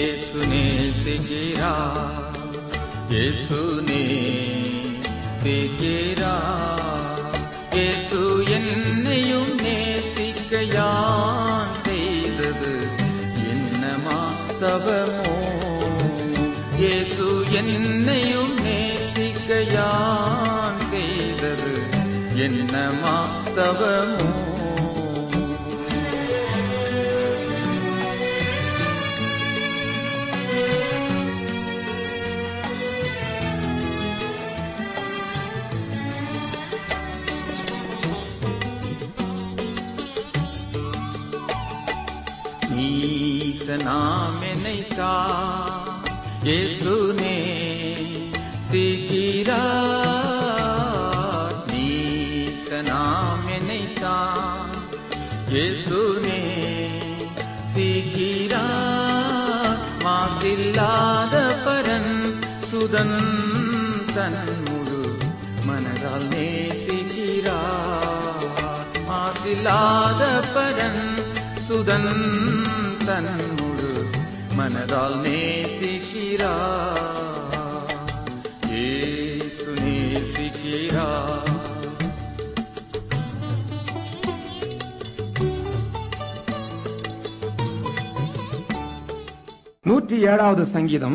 இயேசு நேசிக்கிறார் இயேசு நேசிக்கிறார் இயேசு என்னையும் நேசிக்க யான் செய்தது என்னமா தவமோ இயேசு என்னையும் நேசிக்க யான் செய்தது என்னமா தவமோ நீச நாம் நினைத்தா இயேசுனே சிகிறா நீச நாம் நினைத்தா இயேசுனே சிகிறா மாசில்லாத பரன் சுதன் தன் முழு மனதால் நேசிக்கிறார் மாசில்லாத பரன் சுதன் தன் முழு மனதால் நேசிக்கிறார் ஏசு நேசிக்கிறார் நூற்றி ஏழாவது சங்கீதம்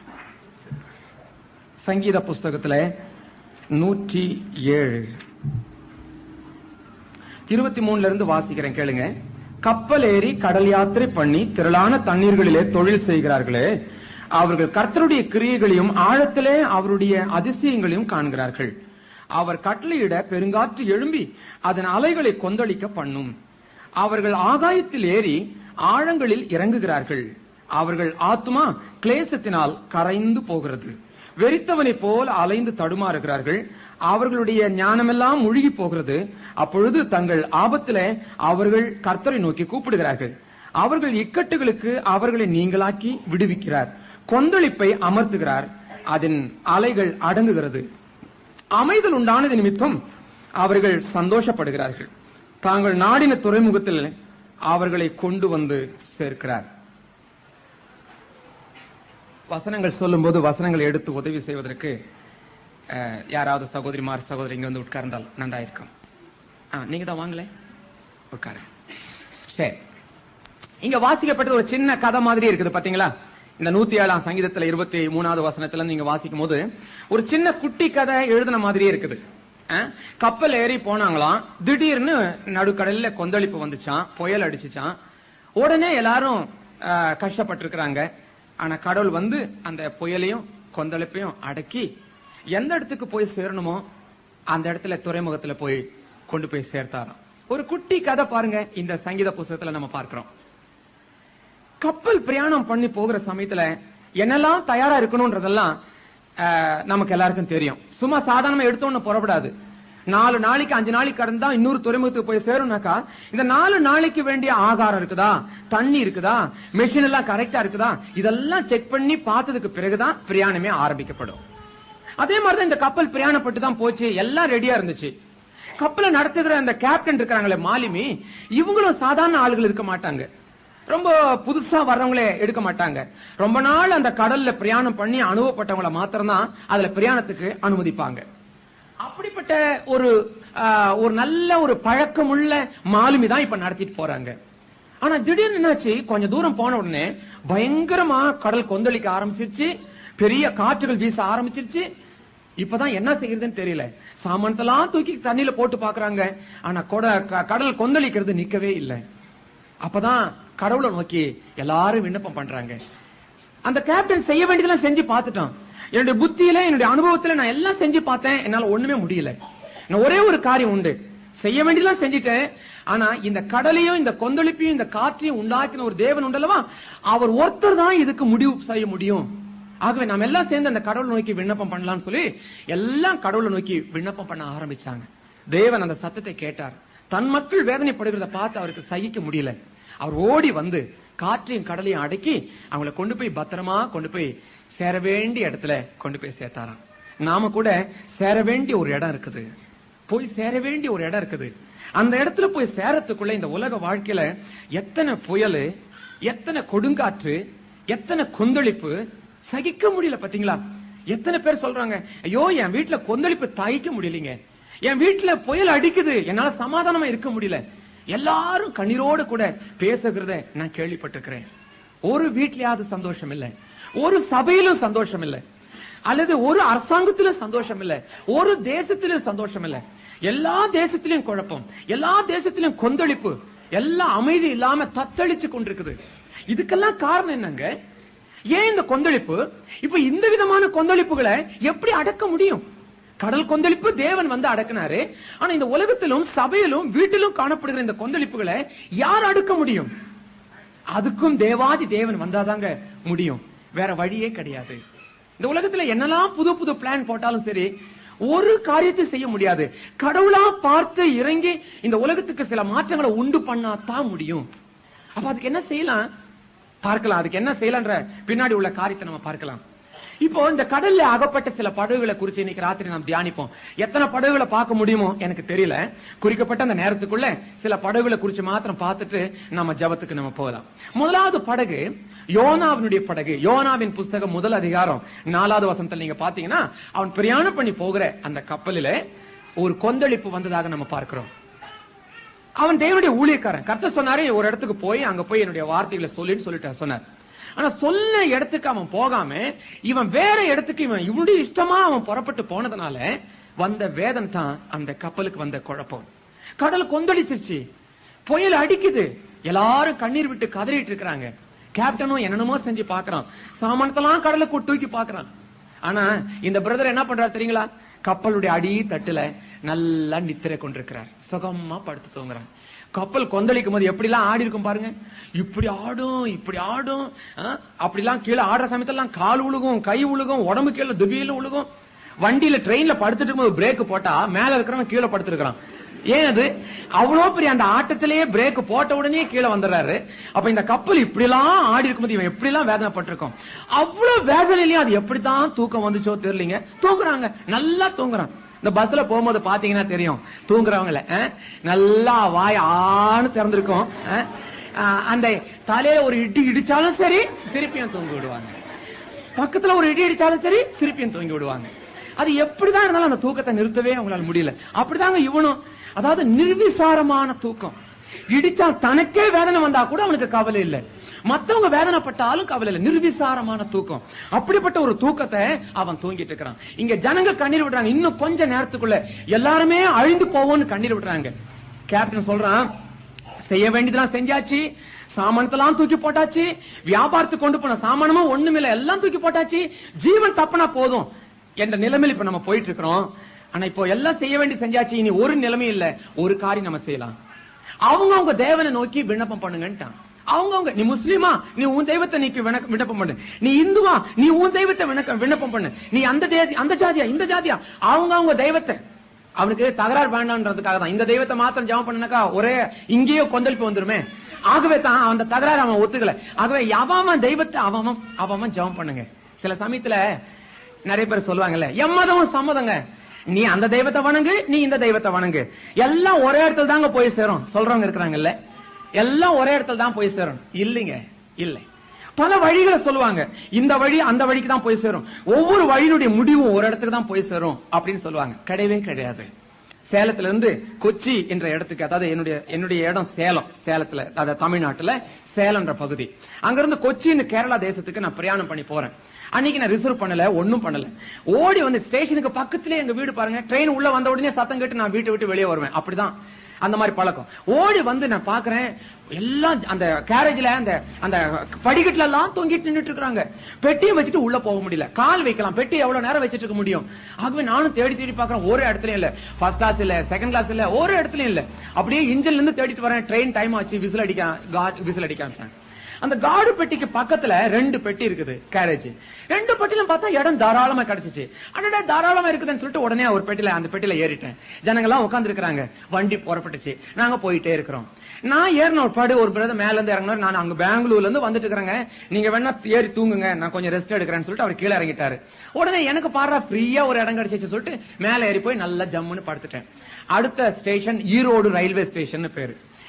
சங்கீத புஸ்தகத்துல நூற்றி ஏழு இருபத்தி மூணுல இருந்து வாசிக்கிறேன் கேளுங்க கப்பல் ஏறி கடல் யாத்திரை பண்ணி திரளான தண்ணீர்களிலே தொழில் செய்கிறார்களே அவர்கள் கர்த்தருடைய கிரியைகளையும் ஆழத்திலே அவருடைய அதிசயங்களையும் காண்கிறார்கள் அவர் கட்டளையிட பெருங்காற்று எழும்பி அதன் அலைகளை கொந்தளிக்க பண்ணும் அவர்கள் ஆகாயத்தில் ஏறி ஆழங்களில் இறங்குகிறார்கள் அவர்கள் ஆத்துமா கிளேசத்தினால் கரைந்து போகிறது வெறித்தவனைப் போல் அலைந்து தடுமாறுகிறார்கள் அவர்களுடைய ஞானமெல்லாம் முழுகி போகிறது அப்பொழுது தங்கள் ஆபத்திலே அவர்கள் கர்த்தரை நோக்கி கூப்பிடுகிறார்கள் அவர்கள் இக்கட்டுகளுக்கு அவர்களை நீங்களாக்கி விடுவிக்கிறார் கொந்தளிப்பை அமர்த்துகிறார் அதன் அலைகள் அடங்குகிறது அமைதல் உண்டானது நிமித்தம் அவர்கள் சந்தோஷப்படுகிறார்கள் தாங்கள் நாடின துறைமுகத்தில் அவர்களை கொண்டு வந்து சேர்க்கிறார் வசனங்கள் சொல்லும்போது வசனங்கள் எடுத்து உதவி செய்வதற்கு அஹ், யாராவது சகோதரிமார் சகோதரி இங்க வந்து உட்கார்ந்தால் நன்றாயிருக்கும் ஆ, நீங்க தான் வாங்கல உட்காரு சரி இங்க வாசிக்கப்பட்டது ஒரு சின்ன கதை மாதிரி இருக்குது பாத்தீங்களா இந்த நூத்தி ஏழாம் சங்கீதத்துல இருபத்தி மூணாவது வசனத்துல நீங்க வாசிக்கும் போது ஒரு சின்ன குட்டி கதை எழுதின மாதிரியே இருக்குது அஹ், கப்பல் ஏறி போனாங்களாம் திடீர்னு நடுக்கடல்ல கொந்தளிப்பு வந்துச்சான் புயல் அடிச்சுச்சான் உடனே எல்லாரும் அஹ், கஷ்டப்பட்டிருக்கிறாங்க ஆனா கடவுள் வந்து அந்த புயலையும் கொந்தளிப்பையும் அடக்கி எந்த இடத்துக்கு போய் சேரணுமோ அந்த இடத்துல துறைமுகத்துல போய் கொண்டு போய் சேர்த்தாராம் ஒரு குட்டி கதை பாருங்க இந்த சங்கீத புஸ்தகத்துல நம்ம பார்க்கிறோம் கப்பல் பிரயாணம் பண்ணி போகிற சமயத்துல என்னெல்லாம் தயாரா இருக்கணும்ன்றதெல்லாம் ஆஹ், நமக்கு எல்லாருக்கும் தெரியும் சும்மா சாதாரணமா எடுத்தோன்னு புறப்படாது நாலு நாளைக்கு அஞ்சு நாளைக்கு கடந்தா இன்னொரு துறைமுகத்துக்கு போய் சேரும்னாக்கா இந்த நாலு நாளைக்கு வேண்டிய ஆகாரம் இருக்குதா தண்ணி இருக்குதா மெஷின் எல்லாம் கரெக்டா இருக்குதா இதெல்லாம் செக் பண்ணி பார்த்ததுக்கு பிறகுதான் பிரயாணமே ஆரம்பிக்கப்படும் அதே மாதிரிதான் இந்த கப்பல் பிரயாணப்பட்டு தான் போச்சு எல்லாம் ரெடியா இருந்துச்சு கப்பலை நடத்துகிற அந்த கேப்டன் இருக்காங்களே மாலுமி இவங்களும் சாதாரண ஆளுகள் இருக்க மாட்டாங்க ரொம்ப புதுசா வர்றவங்களே எடுக்க மாட்டாங்க ரொம்ப நாள் அந்த கடல்ல பிரயாணம் பண்ணி அனுபவப்பட்டவங்கள மாத்திரம்தான் அதுல பிரயாணத்துக்கு அனுமதிப்பாங்க அப்படிப்பட்ட ஒரு ஆஹ், ஒரு நல்ல ஒரு பழக்கமுள்ள மாலுமி தான் இப்ப நடத்திட்டு போறாங்க ஆனா திடீர்னு என்னாச்சு கொஞ்ச தூரம் போன உடனே பயங்கரமா கடல் கொந்தளிக்க ஆரம்பிச்சிருச்சு பெரிய காற்றுகள் வீச ஆரம்பிச்சிருச்சு இப்பதான் என்ன செய்யறதுன்னு தெரியல சாமானத்தெல்லாம் தூக்கி தண்ணியில போட்டு பாக்குறாங்க ஆனா கொட- க- கடல் கொந்தளிக்கிறது நிக்கவே இல்லை அப்பதான் கடவுளை நோக்கி எல்லாரும் விண்ணப்பம் பண்றாங்க அந்த கேப்டன் செய்ய வேண்டியதெல்லாம் செஞ்சு பார்த்துட்டான் என்னுடைய புத்தியில என்னுடைய அனுபவத்துல நான் எல்லாம் செஞ்சு பார்த்தேன் என்னால ஒண்ணுமே முடியல நான் ஒரே ஒரு காரியம் உண்டு செய்ய வேண்டியதெல்லாம் செஞ்சுட்டேன் ஆனா இந்த கடலையும் இந்த கொந்தளிப்பையும் இந்த காற்றையும் உண்டாக்கின ஒரு தேவன் உண்டல்லவா அவர் ஒருத்தர் தான் இதுக்கு முடிவு செய்ய முடியும் ஆகவே நாம் எல்லாம் சேர்ந்து அந்த கடவுளை நோக்கி விண்ணப்பம் பண்ணலாம்னு சொல்லி எல்லாம் கடவுளை நோக்கி விண்ணப்பம் பண்ண ஆரம்பிச்சாங்க தேவன் அந்த சத்தத்தை கேட்டார் தன் மக்கள் வேதனைப்படுகிறத பார்த்து அவருக்கு சகிக்க முடியல அவர் ஓடி வந்து காற்றையும் கடலையும் அடக்கி அவங்கள கொண்டு போய் பத்திரமா கொண்டு போய் சேர வேண்டிய இடத்துல கொண்டு போய் சேர்த்தாராம் நாம கூட சேர வேண்டிய ஒரு இடம் இருக்குது போய் சேர வேண்டிய ஒரு இடம் இருக்குது அந்த இடத்துல போய் சேரத்துக்குள்ள இந்த உலக வாழ்க்கையில எத்தனை புயல் எத்தனை கொடுங்காற்று எத்தனை கொந்தளிப்பு சகிக்க முடியல பாத்தீங்களா எத்தனை பேர் சொல்றாங்க ஐயோ என் வீட்டுல கொந்தளிப்பு தாய்க்க முடியலீங்க என் வீட்டுல புயல் அடிக்குது என்னால சமாதானமா இருக்க முடியல எல்லாரும் கண்ணீரோடு கூட பேசுகிறத நான் கேள்விப்பட்டிருக்கிறேன் ஒரு வீட்லயாவது சந்தோஷம் இல்ல ஒரு சபையிலும் சந்தோஷம் இல்ல அல்லது ஒரு அரசாங்கத்திலும் சந்தோஷம் இல்ல ஒரு தேசத்திலும் சந்தோஷம் இல்ல எல்லா தேசத்திலும் குழப்பம் எல்லா தேசத்திலும் கொந்தளிப்பு எல்லாம் அமைதி இல்லாம தத்தளிச்சு கொண்டிருக்குது இதுக்கெல்லாம் காரணம் என்னங்க ஏன் இந்த கொந்தளிப்பு இப்ப இந்த விதமான கொந்தளிப்புகளை எப்படி அடக்க முடியும் கடல் கொந்தளிப்பு தேவன் வந்து அடக்கினாரு ஆனா இந்த உலகத்திலும் சபையிலும் வீட்டிலும் காணப்படுகிற இந்த கொந்தளிப்புகளை யார் அடக்க முடியும் அதுக்கும் தேவாதி தேவன் வந்தாதாங்க முடியும் வேற வழியே கிடையாது இந்த உலகத்துல என்னெல்லாம் புது புது பிளான் போட்டாலும் சரி ஒரு காரியத்தை செய்ய முடியாது கடவுளா பார்த்து இறங்கி இந்த உலகத்துக்கு சில மாற்றங்களை உண்டு பண்ணாதான் முடியும் அப்ப அதுக்கு என்ன செய்யலாம் பார்க்கலாம் அதுக்கு என்ன செய்யலாம்ன்ற பின்னாடி உள்ள காரியத்தை நம்ம பார்க்கலாம் இப்போ இந்த கடல்ல அகப்பட்ட சில படகுகளை குறிச்சு இன்னைக்கு ராத்திரி நாம் தியானிப்போம் எத்தனை படகுகளை பார்க்க முடியுமோ எனக்கு தெரியல குறிக்கப்பட்ட அந்த நேரத்துக்குள்ள சில படகுகளை குறிச்சு மாத்திரம் பார்த்துட்டு நம்ம ஜபத்துக்கு நம்ம போகலாம் முதலாவது படகு யோனாவினுடைய படகு யோனாவின் புஸ்தகம் முதல் அதிகாரம் நாலாவது வசனத்துல நீங்க பாத்தீங்கன்னா அவன் பிரயாணம் பண்ணி போகிற அந்த கப்பலில ஒரு கொந்தளிப்பு வந்ததாக நம்ம பார்க்கிறோம் அவன் தேவனுடைய ஊழியக்காரன் கர்த்தர் சொன்னாரு ஒரு இடத்துக்கு போய் அங்க போய் என்னுடைய வார்த்தைகளை சொல்லின்னு சொல்லிட்டு சொன்னார் ஆனா சொன்ன இடத்துக்கு அவன் போகாம இவன் வேற இடத்துக்கு இவன் இவனுடைய இஷ்டமா அவன் புறப்பட்டு போனதுனால வந்த வேதம் தான் அந்த கப்பலுக்கு வந்த குழப்பம் கடல் கொந்தளிச்சிருச்சு புயல் அடிக்குது எல்லாரும் கண்ணீர் விட்டு கதறிட்டு இருக்கிறாங்க கேப்டனும் என்னென்னமோ செஞ்சு பாக்குறான் சாமானத்தெல்லாம் கடலுக்கு தூக்கி பாக்குறான் ஆனா இந்த பிரதர் என்ன பண்றாரு தெரியுங்களா கப்பலுடைய அடி தட்டுல நல்லா நித்திரை கொண்டிருக்கிறார் சுகமா படுத்து தூங்குறார் கப்பல் கொந்தளிக்கும் போது எப்படி எல்லாம் ஆடி இருக்கும் பாருங்க இப்படி ஆடும் இப்படி ஆடும் ஆ, அப்படிலாம் கீழே ஆடுற சமயத்தெல்லாம் கால் உழுகும் கை உழுகும் உடம்பு கீழே துபியில உழுகும் வண்டியில ட்ரெயின்ல படுத்துட்டு இருக்கும்போது பிரேக் போட்டா மேல இருக்கிறவன் கீழே படுத்திருக்கிறான் ஏன் அது அவ்வளவு பெரிய அந்த ஆட்டத்திலேயே பிரேக் போட்ட உடனே கீழே வந்துடுறாரு அப்ப இந்த கப்பல் இப்படி எல்லாம் ஆடி இருக்கும்போது இவன் எப்படி எல்லாம் வேதனைப்பட்டிருக்கோம் அவ்வளவு வேதனையிலயும் அது எப்படித்தான் தூக்கம் வந்துச்சோ தெரியலீங்க தூங்குறாங்க நல்லா தூங்குறான் இந்த பஸ்ல போகும்போது பாத்தீங்கன்னா தெரியும் தூங்குறவங்கள அஹ், நல்லா வாய் ஆன்னு திறந்திருக்கும் அஹ், அஹ், அந்த தலையில ஒரு இடி இடிச்சாலும் சரி திருப்பியும் தூங்கி விடுவாங்க பக்கத்துல ஒரு இடி அடிச்சாலும் சரி திருப்பியும் தூங்கி விடுவாங்க அது எப்படிதான் இருந்தாலும் அந்த தூக்கத்தை நிறுத்தவே அவங்களால முடியல அப்படிதாங்க இவனும் அதாவது நிர்விசாரமான தூக்கம் இடிச்சா தனக்கே வேதனை வந்தா கூட அவனுக்கு கவலை இல்லை மத்தவங்க வேதனைப்பட்டாலும் கவலை இல்லை நிர்விசாரமான தூக்கம் அப்படிப்பட்ட ஒரு தூக்கத்தை அவன் தூங்கிட்டு இருக்கிறான் இங்க ஜனங்க கண்ணீர் விடுறாங்க இன்னும் கொஞ்ச நேரத்துக்குள்ள எல்லாருமே அழிந்து போவோம்னு கண்ணீர் விடுறாங்க கேப்டன் சொல்றான் செய்ய வேண்டியதெல்லாம் செஞ்சாச்சு சாமானத்தெல்லாம் தூக்கி போட்டாச்சு வியாபாரத்துக்கு கொண்டு போன சாமானமும் ஒண்ணுமில்ல எல்லாம் தூக்கி போட்டாச்சு ஜீவன் தப்புனா போதும் என்ற நிலைமையில இப்ப நம்ம போயிட்டு இருக்கிறோம் ஆனா இப்போ எல்லாம் செய்ய வேண்டிய செஞ்சாச்சு இனி ஒரு நிலைமை இல்ல ஒரு காரியம் நம்ம செய்யலாம் அவங்க அவங்க தேவனை நோக்கி விண்ணப்பம் பண்ணுங்கன்ட்டான் அவங்க அவங்க நீ முஸ்லீமா நீ உன் தெய்வத்தை நீ விண்ணப்ப- விண்ணப்பம் பண்ணு நீ இந்துவா நீ உன் தெய்வத்தை விண்ணக்க- விண்ணப்பம் பண்ணு நீ அந்த தே- அந்த ஜாதியா இந்த ஜாதியா அவங்க அவங்க தெய்வத்தை அவனுக்கு தகராறு வேண்டாம்ன்றதுக்காக தான் இந்த தெய்வத்தை மாத்திரம் ஜெபம் பண்ணனாக்கா ஒரே இங்கேயோ கொந்தளிப்பு வந்துருமே ஆகவே தான் அந்த தகராறு அவன் ஒத்துக்கல ஆகவே அவன் தெய்வத்தை அவன் அவன் ஜெபம் பண்ணுங்க சில சமயத்துல நிறைய பேர் சொல்லுவாங்கல்ல எம்மதமும் சம்மதங்க நீ அந்த தெய்வத்தை வணங்கு நீ இந்த தெய்வத்தை வணங்கு எல்லாம் ஒரே இடத்துல தாங்க போய் சேரும் சொல்றவங்க இருக்கிறாங்கல்ல எல்லாம் ஒரே இடத்துல தான் போய் சேரும் இல்லைங்க இல்லை பல வழிகளை சொல்லுவாங்க இந்த வழி அந்த வழிக்கு தான் போய் சேரும் ஒவ்வொரு வழியினுடைய முடிவும் ஒரு இடத்துக்கு தான் போய் சேரும் அப்படின்னு சொல்லுவாங்க கிடையவே கிடையாது சேலத்துல இருந்து கொச்சி என்ற இடத்துக்கு அதாவது என்னுடைய என்னுடைய இடம் சேலம் சேலத்துல அதாவது தமிழ்நாட்டுல சேலம்ன்ற பகுதி அங்கிருந்து கொச்சின்னு கேரளா தேசத்துக்கு நான் பிரயாணம் பண்ணி போறேன் அன்னைக்கு நான் ரிசர்வ் பண்ணல ஒண்ணும் பண்ணல ஓடி வந்து ஸ்டேஷனுக்கு பக்கத்திலே எங்க வீடு பாருங்க ட்ரெயின் உள்ள வந்த உடனே சத்தம் கேட்டு நான் வீட்டை விட்டு வெளியே வருவேன் அப்படிதான் அந்த மாதிரி பழக்கம் ஓடி வந்து நான் பாக்குறேன் எல்லாம் அந்த கேரேஜ்ல அந்த அந்த படிக்கட்டுல எல்லாம் தொங்கிட்டு நின்னுட்டு இருக்காங்க பெட்டியும் வச்சுட்டு உள்ள போக முடியல கால் வைக்கலாம் பெட்டி எவ்வளவு நேரம் வச்சிட்டு இருக்க முடியும் ஆகவே நானும் தேடி தேடி பாக்குறேன் ஒரு இடத்துலயும் இல்ல ஃபர்ஸ்ட் கிளாஸ் இல்ல செகண்ட் கிளாஸ் இல்ல ஒரு இடத்துலயும் இல்ல அப்படியே இன்ஜின்ல இருந்து தேடிட்டு வரேன் ட்ரெயின் டைம் ஆச்சு விசில் அடிக்க விசில் அடிக்க ஆரம்பிச்சாங்க அந்த காடு பெட்டிக்கு பக்கத்துல ரெண்டு பெட்டி இருக்குது கேரேஜ் ரெண்டு பெட்டிலும் பார்த்தா இடம் தாராளமா கிடைச்சிச்சு அடடா தாராளமா இருக்குதுன்னு சொல்லிட்டு உடனே ஒரு பெட்டில அந்த பெட்டில ஏறிட்டேன் ஜனங்க எல்லாம் உட்கார்ந்து இருக்காங்க வண்டி புறப்பட்டுச்சு நாங்க போயிட்டே இருக்கிறோம் நான் ஏறின ஒரு பாடு ஒரு பிரதர் மேல இருந்து இறங்கினார் நான் அங்க பெங்களூர்ல இருந்து வந்துட்டு இருக்கிறேங்க நீங்க வேணா ஏறி தூங்குங்க நான் கொஞ்சம் ரெஸ்ட் எடுக்கிறேன்னு சொல்லிட்டு அவர் கீழே இறங்கிட்டாரு உடனே எனக்கு பாடுறா ஃப்ரீயா ஒரு இடம் கிடைச்சிச்சு சொல்லிட்டு மேல ஏறி போய் நல்லா ஜம்முன்னு படுத்துட்டேன் அடுத்த ஸ்டேஷன் ஈரோடு ரயில்வே ஸ்டேஷன் பேரு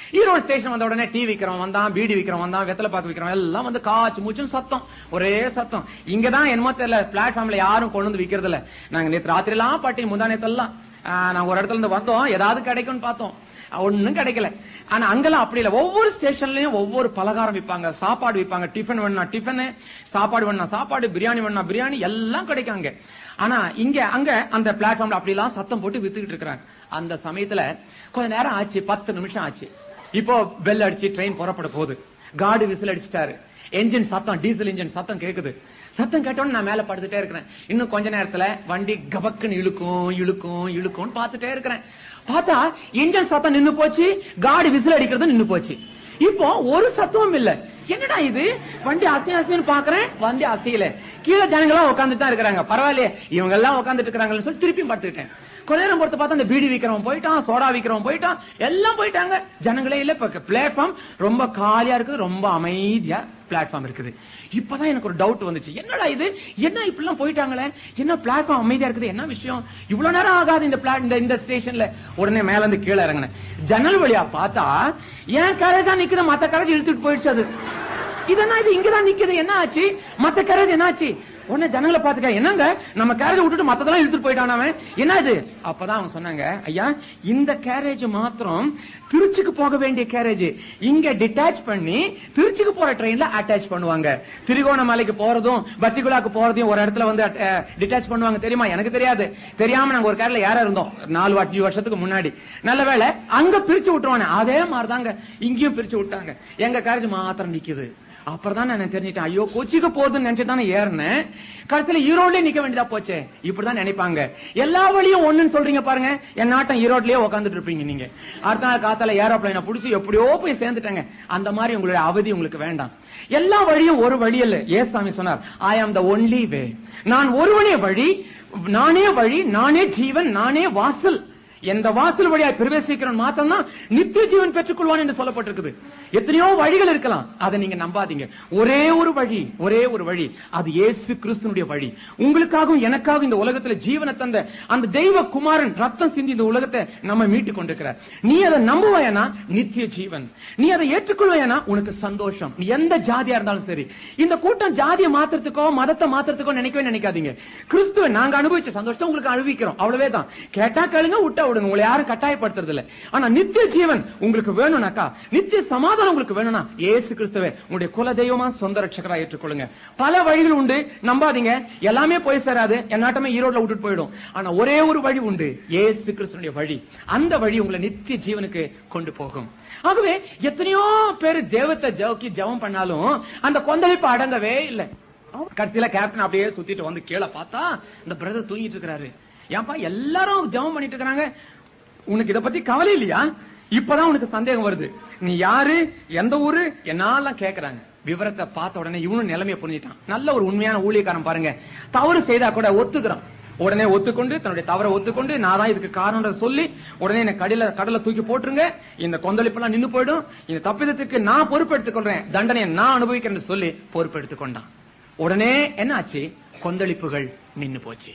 ஈரோடு ஸ்டேஷன் வந்த உடனே டீ விக்கிறவன் வந்தான் பீடி விக்கிறவன் வந்தான் வெத்தலை பாக்கு விக்கிறவன் எல்லாம் வந்து காச்சு மூச்சுன்னு சத்தம் ஒரே சத்தம் இங்கதான் என்னமோ தெரியல பிளாட்ஃபார்ம்ல யாரும் கொண்டு வந்து விக்கிறது இல்ல நாங்க நேத்து ராத்திரி எல்லாம் பாட்டி முந்தா நேத்தெல்லாம் ஆஹ், நாங்க ஒரு இடத்துல இருந்து வந்தோம் ஏதாவது கிடைக்கும்னு பார்த்தோம் ஒண்ணும் கிடைக்கல ஆனா அங்கெல்லாம் அப்படி இல்ல ஒவ்வொரு ஸ்டேஷன்லயும் ஒவ்வொரு பலகாரம் விற்பாங்க சாப்பாடு விற்பாங்க டிஃபன் வேணும்னா டிஃபன் சாப்பாடு வேணும்னா சாப்பாடு பிரியாணி வேணும்னா பிரியாணி எல்லாம் கிடைக்கும் அங்க ஆனா இங்க அங்க அந்த பிளாட்ஃபார்ம்ல அப்படி எல்லாம் சத்தம் போட்டு வித்துக்கிட்டு இருக்காங்க அந்த சமயத்துல கொஞ்ச நேரம் ஆச்சு பத்து நிமிஷம் ஆச்சு இப்போ பெல் அடிச்சு ட்ரெயின் புறப்பட போகுது காடு விசில் அடிச்சிட்டாரு என்ஜின் சத்தம் டீசல் இன்ஜின் சத்தம் கேக்குது சத்தம் கேட்டோன்னு நான் மேல படுத்துட்டே இருக்கிறேன் இன்னும் கொஞ்ச நேரத்துல வண்டி கபக்குன்னு இழுக்கும் இழுக்கும் இழுக்கும்னு பார்த்துட்டே இருக்கிறேன் பார்த்தா இன்ஜின் சத்தம் நின்னு போச்சு காடி விசில் அடிக்கிறது நின்னு போச்சு இப்போ ஒரு சத்தமும் இல்ல என்னடா இது வண்டி அசைய அசைன்னு பாக்குறேன் வண்டி அசையல கீழே ஜனங்க எல்லாம் உட்காந்துட்டு தான் இருக்கிறாங்க பரவாயில்லையே இவங்க எல்லாம் உட்காந்துட்டு இருக்காங்கன்னு சொல்லி திருப்பியும் படுத்துக்கிட்டேன் கொஞ்ச நேரம் பொறுத்து பார்த்தா அந்த பீடி விக்கிறவன் போயிட்டான் சோடா விக்கிறவன் போயிட்டான் எல்லாம் போயிட்டாங்க ஜனங்களே இல்ல இப்ப பிளாட்ஃபார்ம் ரொம்ப காலியா இருக்குது ரொம்ப அமைதியா பிளாட்ஃபார்ம் இருக்குது இப்பதான் எனக்கு ஒரு டவுட் வந்துச்சு என்னடா இது என்ன இப்படிலாம் போயிட்டாங்களே என்ன பிளாட்ஃபார்ம் அமைதியா இருக்குது என்ன விஷயம் இவ்வளவு நேரம் ஆகாது இந்த பிளாட் இந்த இந்த ஸ்டேஷன்ல உடனே மேல இருந்து கீழே இறங்கினேன் ஜன்னல் வழியா பார்த்தா ஏன் கேரேஜா நிக்குது மத்த கேரேஜ் இழுத்துட்டு போயிடுச்சு அது இதென்ன இது இங்கதான் நிக்குது என்ன ஆச்சு மத்த கேரேஜ் என்ன ஆச்சு உடனே ஜனங்களை பாத்துக்க என்னங்க நம்ம கேரேஜ் விட்டுட்டு மத்ததெல்லாம் இழுத்துட்டு போயிட்டான் அவன் என்ன இது அப்பதான் அவங்க சொன்னாங்க ஐயா இந்த கேரேஜ் மாத்திரம் திருச்சிக்கு போக வேண்டிய கேரேஜ் இங்க டிட்டாச் பண்ணி திருச்சிக்கு போற ட்ரெயின்ல அட்டாச் பண்ணுவாங்க திருகோணமலைக்கு போறதும் பத்திகுலாக்கு போறதையும் ஒரு இடத்துல வந்து டிட்டாச் பண்ணுவாங்க தெரியுமா எனக்கு தெரியாது தெரியாம நாங்க ஒரு கேரள யாரா இருந்தோம் நாலு அஞ்சு வருஷத்துக்கு முன்னாடி நல்ல வேளை அங்க பிரிச்சு விட்டுருவானே அதே மாதிரிதாங்க இங்கேயும் பிரிச்சு விட்டாங்க எங்க கேரேஜ் மாத்திரம் நிக்குது அப்புறம் தான் நான் தெரிஞ்சிட்டேன் ஐயோ கொச்சிக்கு போகுதுன்னு நினைச்சு தானே ஏறினேன் கடைசியில ஈரோட்லயே நிக்க வேண்டியதா போச்சே இப்படிதான் நினைப்பாங்க எல்லா வழியும் ஒண்ணுன்னு சொல்றீங்க பாருங்க என் நாட்டம் ஈரோட்லயே உட்காந்துட்டு இருப்பீங்க நீங்க அடுத்த நாள் காத்தால ஏரோப்ளைனை புடிச்சு எப்படியோ போய் சேர்ந்துட்டாங்க அந்த மாதிரி உங்களுடைய அவதி உங்களுக்கு வேண்டாம் எல்லா வழியும் ஒரு வழி இல்ல ஏசாமி சொன்னார் ஐ ஆம் த ஒன்லி வே நான் ஒருவனே வழி நானே வழி நானே ஜீவன் நானே வாசல் எந்த வாசல் வழியா பிரவேசிக்கிறவன் மாத்திரம் தான் நித்திய ஜீவன் பெற்றுக்கொள்வான் என்று சொல்லப்பட்டிருக்குது எத்தனையோ வழிகள் இருக்கலாம் அதை நீங்க நம்பாதீங்க ஒரே ஒரு வழி ஒரே ஒரு வழி அது இயேசு கிறிஸ்துனுடைய வழி உங்களுக்காகவும் எனக்காகவும் இந்த உலகத்துல ஜீவனை தந்த அந்த தெய்வ குமாரன் ரத்தம் சிந்தி இந்த உலகத்தை நம்ம மீட்டு கொண்டிருக்கிறார் நீ அதை நம்புவாயனா நித்திய ஜீவன் நீ அதை ஏற்றுக்கொள்வாயனா உனக்கு சந்தோஷம் நீ எந்த ஜாதியா இருந்தாலும் சரி இந்த கூட்டம் ஜாதியை மாத்துறதுக்கோ மதத்தை மாத்துறதுக்கோ நினைக்கவே நினைக்காதீங்க கிறிஸ்துவ நாங்க அனுபவிச்ச சந்தோஷத்தை உங்களுக்கு அனுபவிக்கிறோம் அவ்வளவே தான் கேட்டா கேளுங்க விட்டா விடுங்க உங்களை யாரும் கட்டாயப்படுத்துறது இல்ல ஆனா நித்திய ஜீவன் உங்களுக்கு வேணும்னாக்கா நித்திய சமாதானம் உங்களுக்கு வேணும்னா ஏசு கிறிஸ்துவை உங்களுடைய குல தெய்வமா சொந்த ரட்சகரா ஏற்றுக்கொள்ளுங்க பல வழிகள் உண்டு நம்பாதீங்க எல்லாமே போய் சேராது என்னாட்டமே ஈரோட்ல விட்டுட்டு போயிடும் ஆனா ஒரே ஒரு வழி உண்டு ஏசு கிறிஸ்துனுடைய வழி அந்த வழி உங்களை நித்திய ஜீவனுக்கு கொண்டு போகும் ஆகவே எத்தனையோ பேர் தேவத்தை ஜவுக்கி ஜெபம் பண்ணாலும் அந்த கொந்தளிப்பு அடங்கவே இல்லை கடைசியில கேப்டன் அப்படியே சுத்திட்டு வந்து கீழே பார்த்தா இந்த பிரதர் தூங்கிட்டு இருக்கிறாரு ஏன்பா எல்லாரும் ஜெபம் பண்ணிட்டு இருக்காங்க உனக்கு இத பத்தி கவலை இல்லையா இப்பதான் உனக்கு சந்தேகம் வருது நீ யாரு எந்த ஊரு என்னெல்லாம் கேக்குறாங்க விவரத்தை பார்த்த உடனே இவனும் நிலைமைய புரிஞ்சிட்டான் நல்ல ஒரு உண்மையான ஊழியக்காரன் பாருங்க தவறு செய்தா கூட ஒத்துக்கிறான் உடனே ஒத்துக்கொண்டு தன்னுடைய தவறை ஒத்துக்கொண்டு நான் தான் இதுக்கு காரணம் சொல்லி உடனே என்ன கடல கடலை தூக்கி போட்டுருங்க இந்த கொந்தளிப்பெல்லாம் நின்னு போயிடும் இந்த தப்பிதத்துக்கு நான் பொறுப்பெடுத்துக் கொள்றேன் தண்டனையை நான் அனுபவிக்கிறேன்னு சொல்லி பொறுப்பெடுத்துக் கொண்டான் உடனே என்ன ஆச்சு கொந்தளிப்புகள் நின்னு போச்சு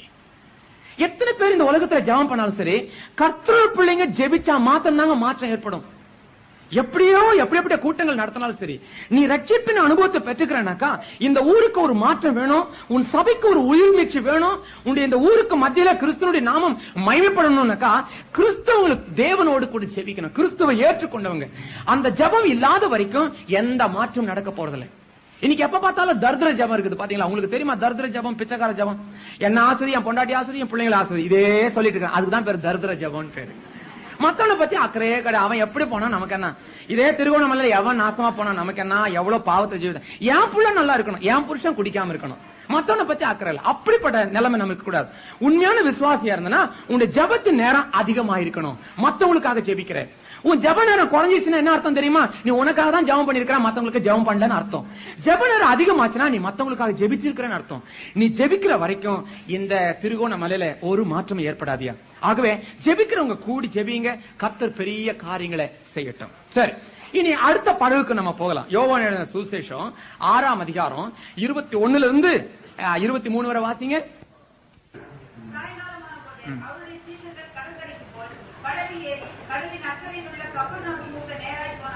எத்தனை பேர் இந்த உலகத்துல ஜெபம் பண்ணாலும் சரி கர்த்தர் பிள்ளைங்க ஜெபிச்சா மாத்திரம் தாங்க மாற்றம் ஏற்படும் எப்படியோ எப்படி எப்படி கூட்டங்கள் நடத்தினாலும் சரி நீ ரட்சிப்பின் அனுபவத்தை பெற்றுக்கிறனாக்கா இந்த ஊருக்கு ஒரு மாற்றம் வேணும் உன் சபைக்கு ஒரு உயிர்மீட்சி வேணும் உன்னுடைய இந்த ஊருக்கு மத்தியில கிறிஸ்துவனுடைய நாமம் மகிமைப்படணும்னாக்கா கிறிஸ்தவங்களுக்கு தேவனோடு கூட ஜெபிக்கணும் கிறிஸ்துவை ஏற்றுக்கொண்டவங்க அந்த ஜெபம் இல்லாத வரைக்கும் எந்த மாற்றம் நடக்க போறதில்லை இன்னைக்கு எப்ப பார்த்தாலும் தர்தர ஜபம் இருக்குது பாத்தீங்களா உங்களுக்கு தெரியுமா தர்தர ஜபம் பிச்சைக்கார ஜபம் என்ன ஆசிரியம் என் பொண்டாட்டி ஆசிரியம் பிள்ளைங்கள ஆசிரியம் இதே சொல்லிட்டு இருக்காங்க அதுக்கு தான் பேர் தர்தர ஜபம்னு பேரு மத்தவனை பத்தி அக்கறையே கிடையாது அவன் எப்படி போனா நமக்கு என்ன இதே திருகோணமலை எவன் நாசமா போனா நமக்கு என்ன எவ்வளவு பாவத்தை ஜீவிதம் என் புள்ள நல்லா இருக்கணும் என் புருஷன் குடிக்காம இருக்கணும் மத்தவனை பத்தி அக்கறை இல்லை அப்படிப்பட்ட நிலைமை நமக்கு கூடாது உண்மையான விசுவாசியா இருந்தனா உன்னுடைய ஜபத்தின் நேரம் அதிகமா இருக்கணும் மத்தவங்களுக்காக ஜெபிக்கிற உன் ஜெப நேரம் குறைஞ்சிச்சுன்னா என்ன அர்த்தம் தெரியுமா நீ உனக்காக தான் ஜெபம் பண்ணிருக்கிற மத்தவங்களுக்கு ஜெபம் பண்ணலன்னு அர்த்தம் ஜெப நேரம் அதிகமாச்சுன்னா நீ மத்தவங்களுக்காக ஜெபிச்சிருக்கிறன்னு அர்த்தம் நீ ஜெபிக்கிற வரைக்கும் இந்த திருகோண மலையில ஒரு மாற்றம் ஏற்படாதியா ஆகவே ஜெபிக்கிறவங்க கூடி ஜெபிங்க கர்த்தர் பெரிய காரியங்களை செய்யட்டும் சரி இனி அடுத்த படகுக்கு நம்ம போகலாம் யோவான் எழுதின சுசேஷம் ஆறாம் அதிகாரம் இருபத்தி ஒண்ணுல இருந்து அஹ், இருபத்தி மூணு வரை வாசிங்க சாயங்காலமான போது அவருடைய சீடர்கள் கடற்கரைக்கு போய் படகு ஏறி கடலின் அக்கறையில் உள்ள கப்பர்நாகும் ஊக்க நேராய் போனார்கள்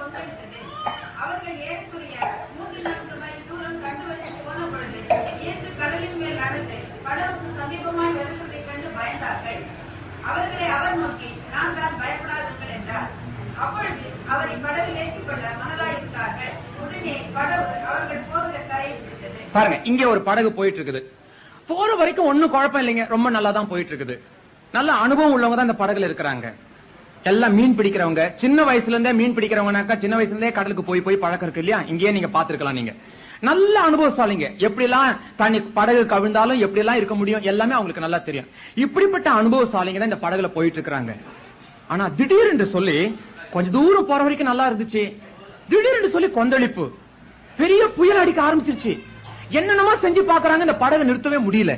கொந்தளித்தது அவர்கள் ஏறக்குறைய மூன்று நான்கு மைல் தூரம் கண்டு வலித்து போன பொழுது இயேசு கடலின் மேல் நடந்து படவுக்கு சமீபமாய் வருவதைக் கண்டு பயந்தார்கள் அவர்களை அவர் நோக்கி நான் தான் பயப்படாதீர்கள் என்றார் அப்பொழுது அவரை படவில் ஏற்றிக் கொள்ள மனதாயிருந்தார்கள் உடனே படவு அவர்கள் போகிற கரையை விட்டது பாருங்க இங்க ஒரு படகு போயிட்டு இருக்குது போற வரைக்கும் ஒண்ணும் குழப்பம் இல்லைங்க ரொம்ப நல்லா தான் போயிட்டு இருக்குது நல்ல அனுபவம் உள்ளவங்க தான் இந்த படகுல இருக்கிறாங்க எல்லாம் மீன் பிடிக்கிறவங்க சின்ன வயசுல இருந்தே மீன் பிடிக்கிறவங்கனாக்கா சின்ன வயசுல இருந்தே கடலுக்கு போய் போய் பழக்கம் இருக்கு இல்லையா இங்கேயே நீங்க பாத்துருக்கலாம் நீங்க நல்ல அனுபவசாலிங்க எப்படி எல்லாம் தண்ணி படகு கவிழ்ந்தாலும் எப்படி எல்லாம் இருக்க முடியும் எல்லாமே அவங்களுக்கு நல்லா தெரியும் இப்படிப்பட்ட அனுபவசாலிங்க தான் இந்த படகுல போயிட்டு இருக்காங்க ஆனா திடீர்னு சொல்லி கொஞ்ச தூரம் போற வரைக்கும் நல்லா இருந்துச்சு திடீர்னு சொல்லி கொந்தளிப்பு பெரிய புயல் அடிக்க ஆரம்பிச்சிருச்சு என்னென்னமோ செஞ்சு பாக்குறாங்க இந்த படகு நிறுத்தவே முடியல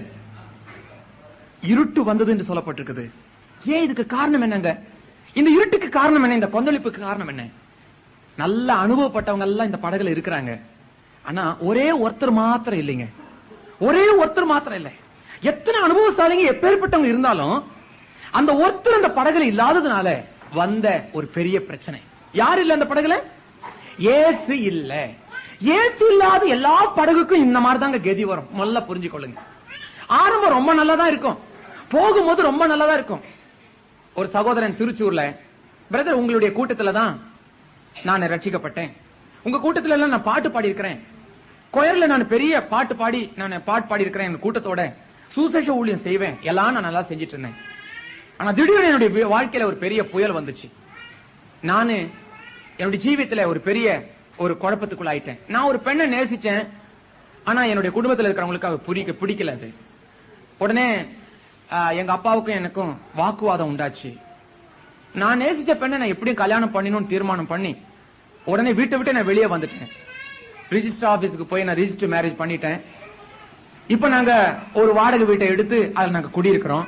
இருட்டு வந்தது என்று சொல்லப்பட்டிருக்குது ஏன் இதுக்கு காரணம் என்னங்க இந்த இருட்டுக்கு காரணம் என்ன இந்த கொந்தளிப்புக்கு காரணம் என்ன நல்ல அனுபவப்பட்டவங்க எல்லாம் இந்த படகுல இருக்கிறாங்க ஆனா ஒரே ஒருத்தர் மாத்திரம் இல்லைங்க ஒரே ஒருத்தர் மாத்திரம் இல்லை எத்தனை அனுபவசாலிங்க எப்பேற்பட்டவங்க இருந்தாலும் அந்த ஒருத்தர் அந்த படகுல இல்லாததுனால வந்த ஒரு பெரிய பிரச்சனை யார் இல்ல அந்த படகுல ஏசு இல்ல ஏசு இல்லாத எல்லா படகுக்கும் இந்த மாதிரி தாங்க கதி வரும் நல்லா புரிஞ்சுக்கொள்ளுங்க ஆரம்பம் ரொம்ப நல்லா தான் இருக்கும் போகும்போது ரொம்ப நல்லா தான் இருக்கும் ஒரு சகோதரன் திருச்சூர்ல பிரதர் உங்களுடைய கூட்டத்துல தான் நான் ரட்சிக்கப்பட்டேன் உங்க கூட்டத்துல எல்லாம் நான் பாட்டு பாடி இருக்கிறேன் கொயர்ல நான் பெரிய பாட்டு பாடி நான் பாட்டு பாடி இருக்கிறேன் என் கூட்டத்தோட சுசேஷ ஊழியம் செய்வேன் எல்லாம் நான் நல்லா செஞ்சிட்டு இருந்தேன் ஆனா திடீர்னு என்னுடைய வி- வாழ்க்கையில ஒரு பெரிய புயல் வந்துச்சு நானு என்னுடைய ஜீவியத்துல ஒரு பெரிய ஒரு குழப்பத்துக்குள்ள ஆயிட்டேன் நான் ஒரு பெண்ணை நேசிச்சேன் ஆனா என்னுடைய குடும்பத்துல இருக்கிறவங்களுக்கு அவ பிடிக்க பிடிக்கல அது உடனே ஆ, எங்க அப்பாவுக்கும் எனக்கும் வாக்குவாதம் உண்டாச்சு நான் நேசிச்ச பெண்ணை நான் எப்படியும் கல்யாணம் பண்ணணும்னு தீர்மானம் பண்ணி உடனே வீட்டை விட்டு நான் வெளியே வந்துட்டேன் ரிஜிஸ்டர் ஆபீஸ்க்கு போய் நான் ரிஜிஸ்டர் மேரேஜ் பண்ணிட்டேன் இப்ப நாங்க ஒரு வாடகை வீட்டை எடுத்து அதுல நாங்க குடியிருக்கிறோம்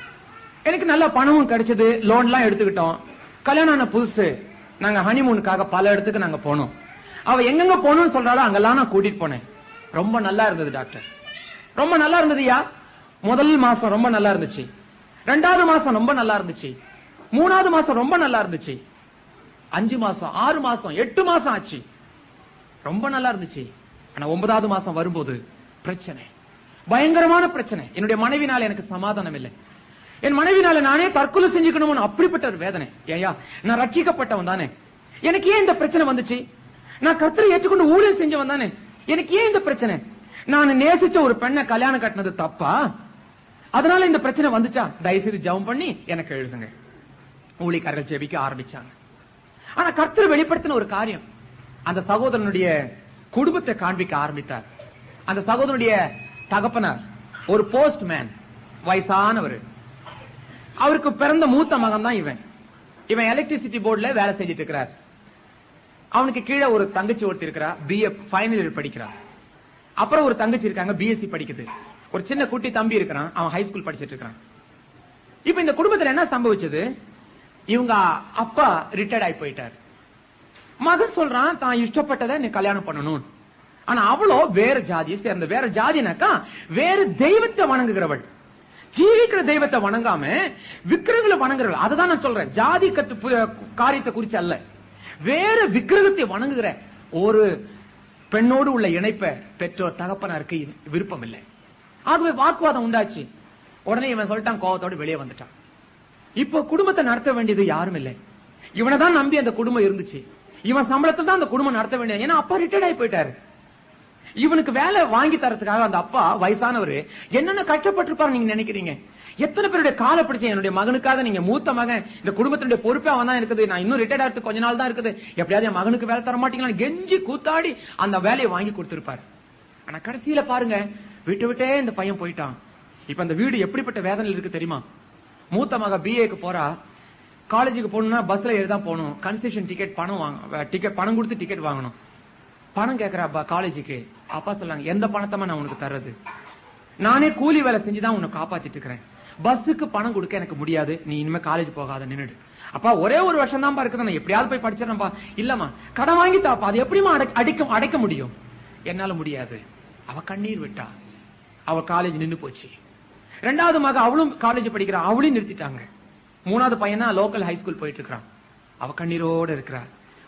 எனக்கு நல்ல பணமும் கிடைச்சது லோன்லாம் எடுத்துக்கிட்டோம் கல்யாணம் ஆன புதுசு நாங்க ஹனிமூனுக்காக பல இடத்துக்கு நாங்க போனோம் அவ எங்கெங்க போகணும்னு சொல்றாளோ அங்கெல்லாம் நான் கூட்டிட்டு போனேன் ரொம்ப நல்லா இருந்தது டாக்டர் ரொம்ப நல்லா இருந்ததுயா முதல் மாசம் ரொம்ப நல்லா இருந்துச்சு ரெண்டாவது மாசம் ரொம்ப நல்லா இருந்துச்சு மூணாவது மாசம் ரொம்ப நல்லா இருந்துச்சு அஞ்சு மாசம் ஆறு மாசம் எட்டு மாசம் ஆச்சு ரொம்ப நல்லா இருந்துச்சு ஆனா ஒன்பதாவது மாசம் வரும்போது பிரச்சனை பயங்கரமான பிரச்சனை என்னுடைய மனைவினால எனக்கு சமாதானம் இல்லை என் மனைவினால நானே தற்கொலை செஞ்சுக்கணும்னு அப்படிப்பட்ட ஒரு வேதனை ஏயா நான் ரட்சிக்கப்பட்டவன் தானே எனக்கு ஏன் இந்த பிரச்சனை வந்துச்சு நான் கர்த்தரை ஏற்றுக்கொண்டு ஊழியம் செஞ்சவன் தானே எனக்கு ஏன் இந்த பிரச்சனை நான் நேசிச்ச ஒரு பெண்ணை கல்யாணம் கட்டினது தப்பா அதனால இந்த பிரச்சனை வந்துச்சா தயவு செய்து ஜெபம் பண்ணி எனக்கு எழுதுங்க ஊழிக்காரர்கள் ஜெபிக்க ஆரம்பிச்சாங்க ஆனா கர்த்தர் வெளிப்படுத்தின ஒரு காரியம் அந்த சகோதரனுடைய குடும்பத்தை காண்பிக்க ஆரம்பித்தார் அந்த சகோதரனுடைய தகப்பனார் ஒரு போஸ்ட் மேன் வயசானவர் அவருக்கு பிறந்த மூத்த மகன் தான் இவன் இவன் எலக்ட்ரிசிட்டி போர்டுல வேலை செஞ்சுட்டு இருக்கிறார் அவனுக்கு கீழே ஒரு தங்கச்சி ஒருத்தி இருக்கிறா பிஏ ஃபைனல் இயர் படிக்கிறா அப்புறம் ஒரு தங்கச்சி இருக்காங்க பிஎஸ்சி படிக்குது ஒரு சின்ன குட்டி தம்பி இருக்கிறான் அவன் ஹை ஸ்கூல் படிச்சிட்டு இருக்கிறான் இப்ப இந்த குடும்பத்துல என்ன சம்பவிச்சது இவங்க அப்பா ரிட்டையர்ட் ஆகி போயிட்டார் மகன் சொல்றான் தான் இஷ்டப்பட்டதை நீ கல்யாணம் பண்ணணும் ஆனா அவளோ வேற ஜாதியை சேர்ந்த வேற ஜாதினாக்கா வேற தெய்வத்தை வணங்குகிறவள் ஜீவிக்கிற தெய்வத்தை வணங்காம விக்கிரகங்களை வணங்குறவள் அதை தான் நான் சொல்றேன் ஜாதி கத்து பு- காரியத்தை குறிச்சு அல்ல வேற விக்கிரகத்தை வணங்குகிற ஒரு பெண்ணோடு உள்ள இணைப்பை பெற்றோர் தகப்பனாருக்கு விருப்பம் இல்லை ஆகவே வாக்குவாதம் உண்டாச்சு உடனே இவன் சொல்லிட்டான் கோவத்தோட வெளியே வந்துட்டான் இப்போ குடும்பத்தை நடத்த வேண்டியது யாரும் இல்லை இவனை தான் நம்பி அந்த குடும்பம் இருந்துச்சு இவன் சம்பளத்தில் தான் அந்த குடும்பம் நடத்த வேண்டியது ஏன்னா அப்பா ரிட்டையர்ட் ஆகி போயிட்டாரு இவனுக்கு வேலை வாங்கி தரதுக்காக அந்த அப்பா வயசானவரு என்னென்ன கஷ்டப்பட்டிருப்பாரு நீங்க நினைக்கிறீங்க எத்தனை பேருடைய காலை பிடிச்ச என்னுடைய மகனுக்காக நீங்க மூத்த மகன் இந்த குடும்பத்தினுடைய பொறுப்பே அவன் தான் இருக்குது நான் இன்னும் ரிட்டையர்ட் ஆகிறதுக்கு கொஞ்ச நாள் தான் இருக்குது எப்படியாவது என் மகனுக்கு வேலை தர மாட்டீங்களா கெஞ்சி கூத்தாடி அந்த வேலையை வாங்கி கொடுத்திருப்பாரு ஆனா கடைசியில பாருங்க விட்டு விட்டே இந்த பையன் போயிட்டான் இப்ப அந்த வீடு எப்படிப்பட்ட வேதனையில் இருக்கு தெரியுமா மூத்த மக பிஏக்கு போறா காலேஜுக்கு போகணும்னா பஸ்ல ஏறி தான் போகணும் கன்செஷன் டிக்கெட் பணம் வாங்க டிக்கெட் பணம் கொடுத்து டிக்கெட் வாங்கணும் பணம் கேக்குறா அப்பா காலேஜுக்கு அப்பா சொல்லாங்க எந்த பணத்தமா நான் உனக்கு தர்றது நானே கூலி வேலை செஞ்சுதான் உன்னை காப்பாத்திட்டு இருக்கிறேன் பஸ்ஸுக்கு பணம் கொடுக்க எனக்கு முடியாது நீ இனிமே காலேஜ் போகாத நின்னுடு அப்பா ஒரே ஒரு வருஷம் தான்ப்பா இருக்குது நான் எப்படியாவது போய் படிச்சிடறேன்ப்பா இல்லம்மா கடன் வாங்கி தாப்பா அது எப்படிமா அடை- அடைக்க அடைக்க முடியும் என்னால முடியாது அவ கண்ணீர் விட்டா அவ காலேஜ் நின்னு போச்சு ரெண்டாவது மக அவளும் காலேஜ் படிக்கிறா அவளையும் நிறுத்திட்டாங்க மூணாவது பையன் தான் லோக்கல் ஹை ஸ்கூல் போயிட்டு இருக்கிறான் அவ கண்ணீரோட இருக்கிறா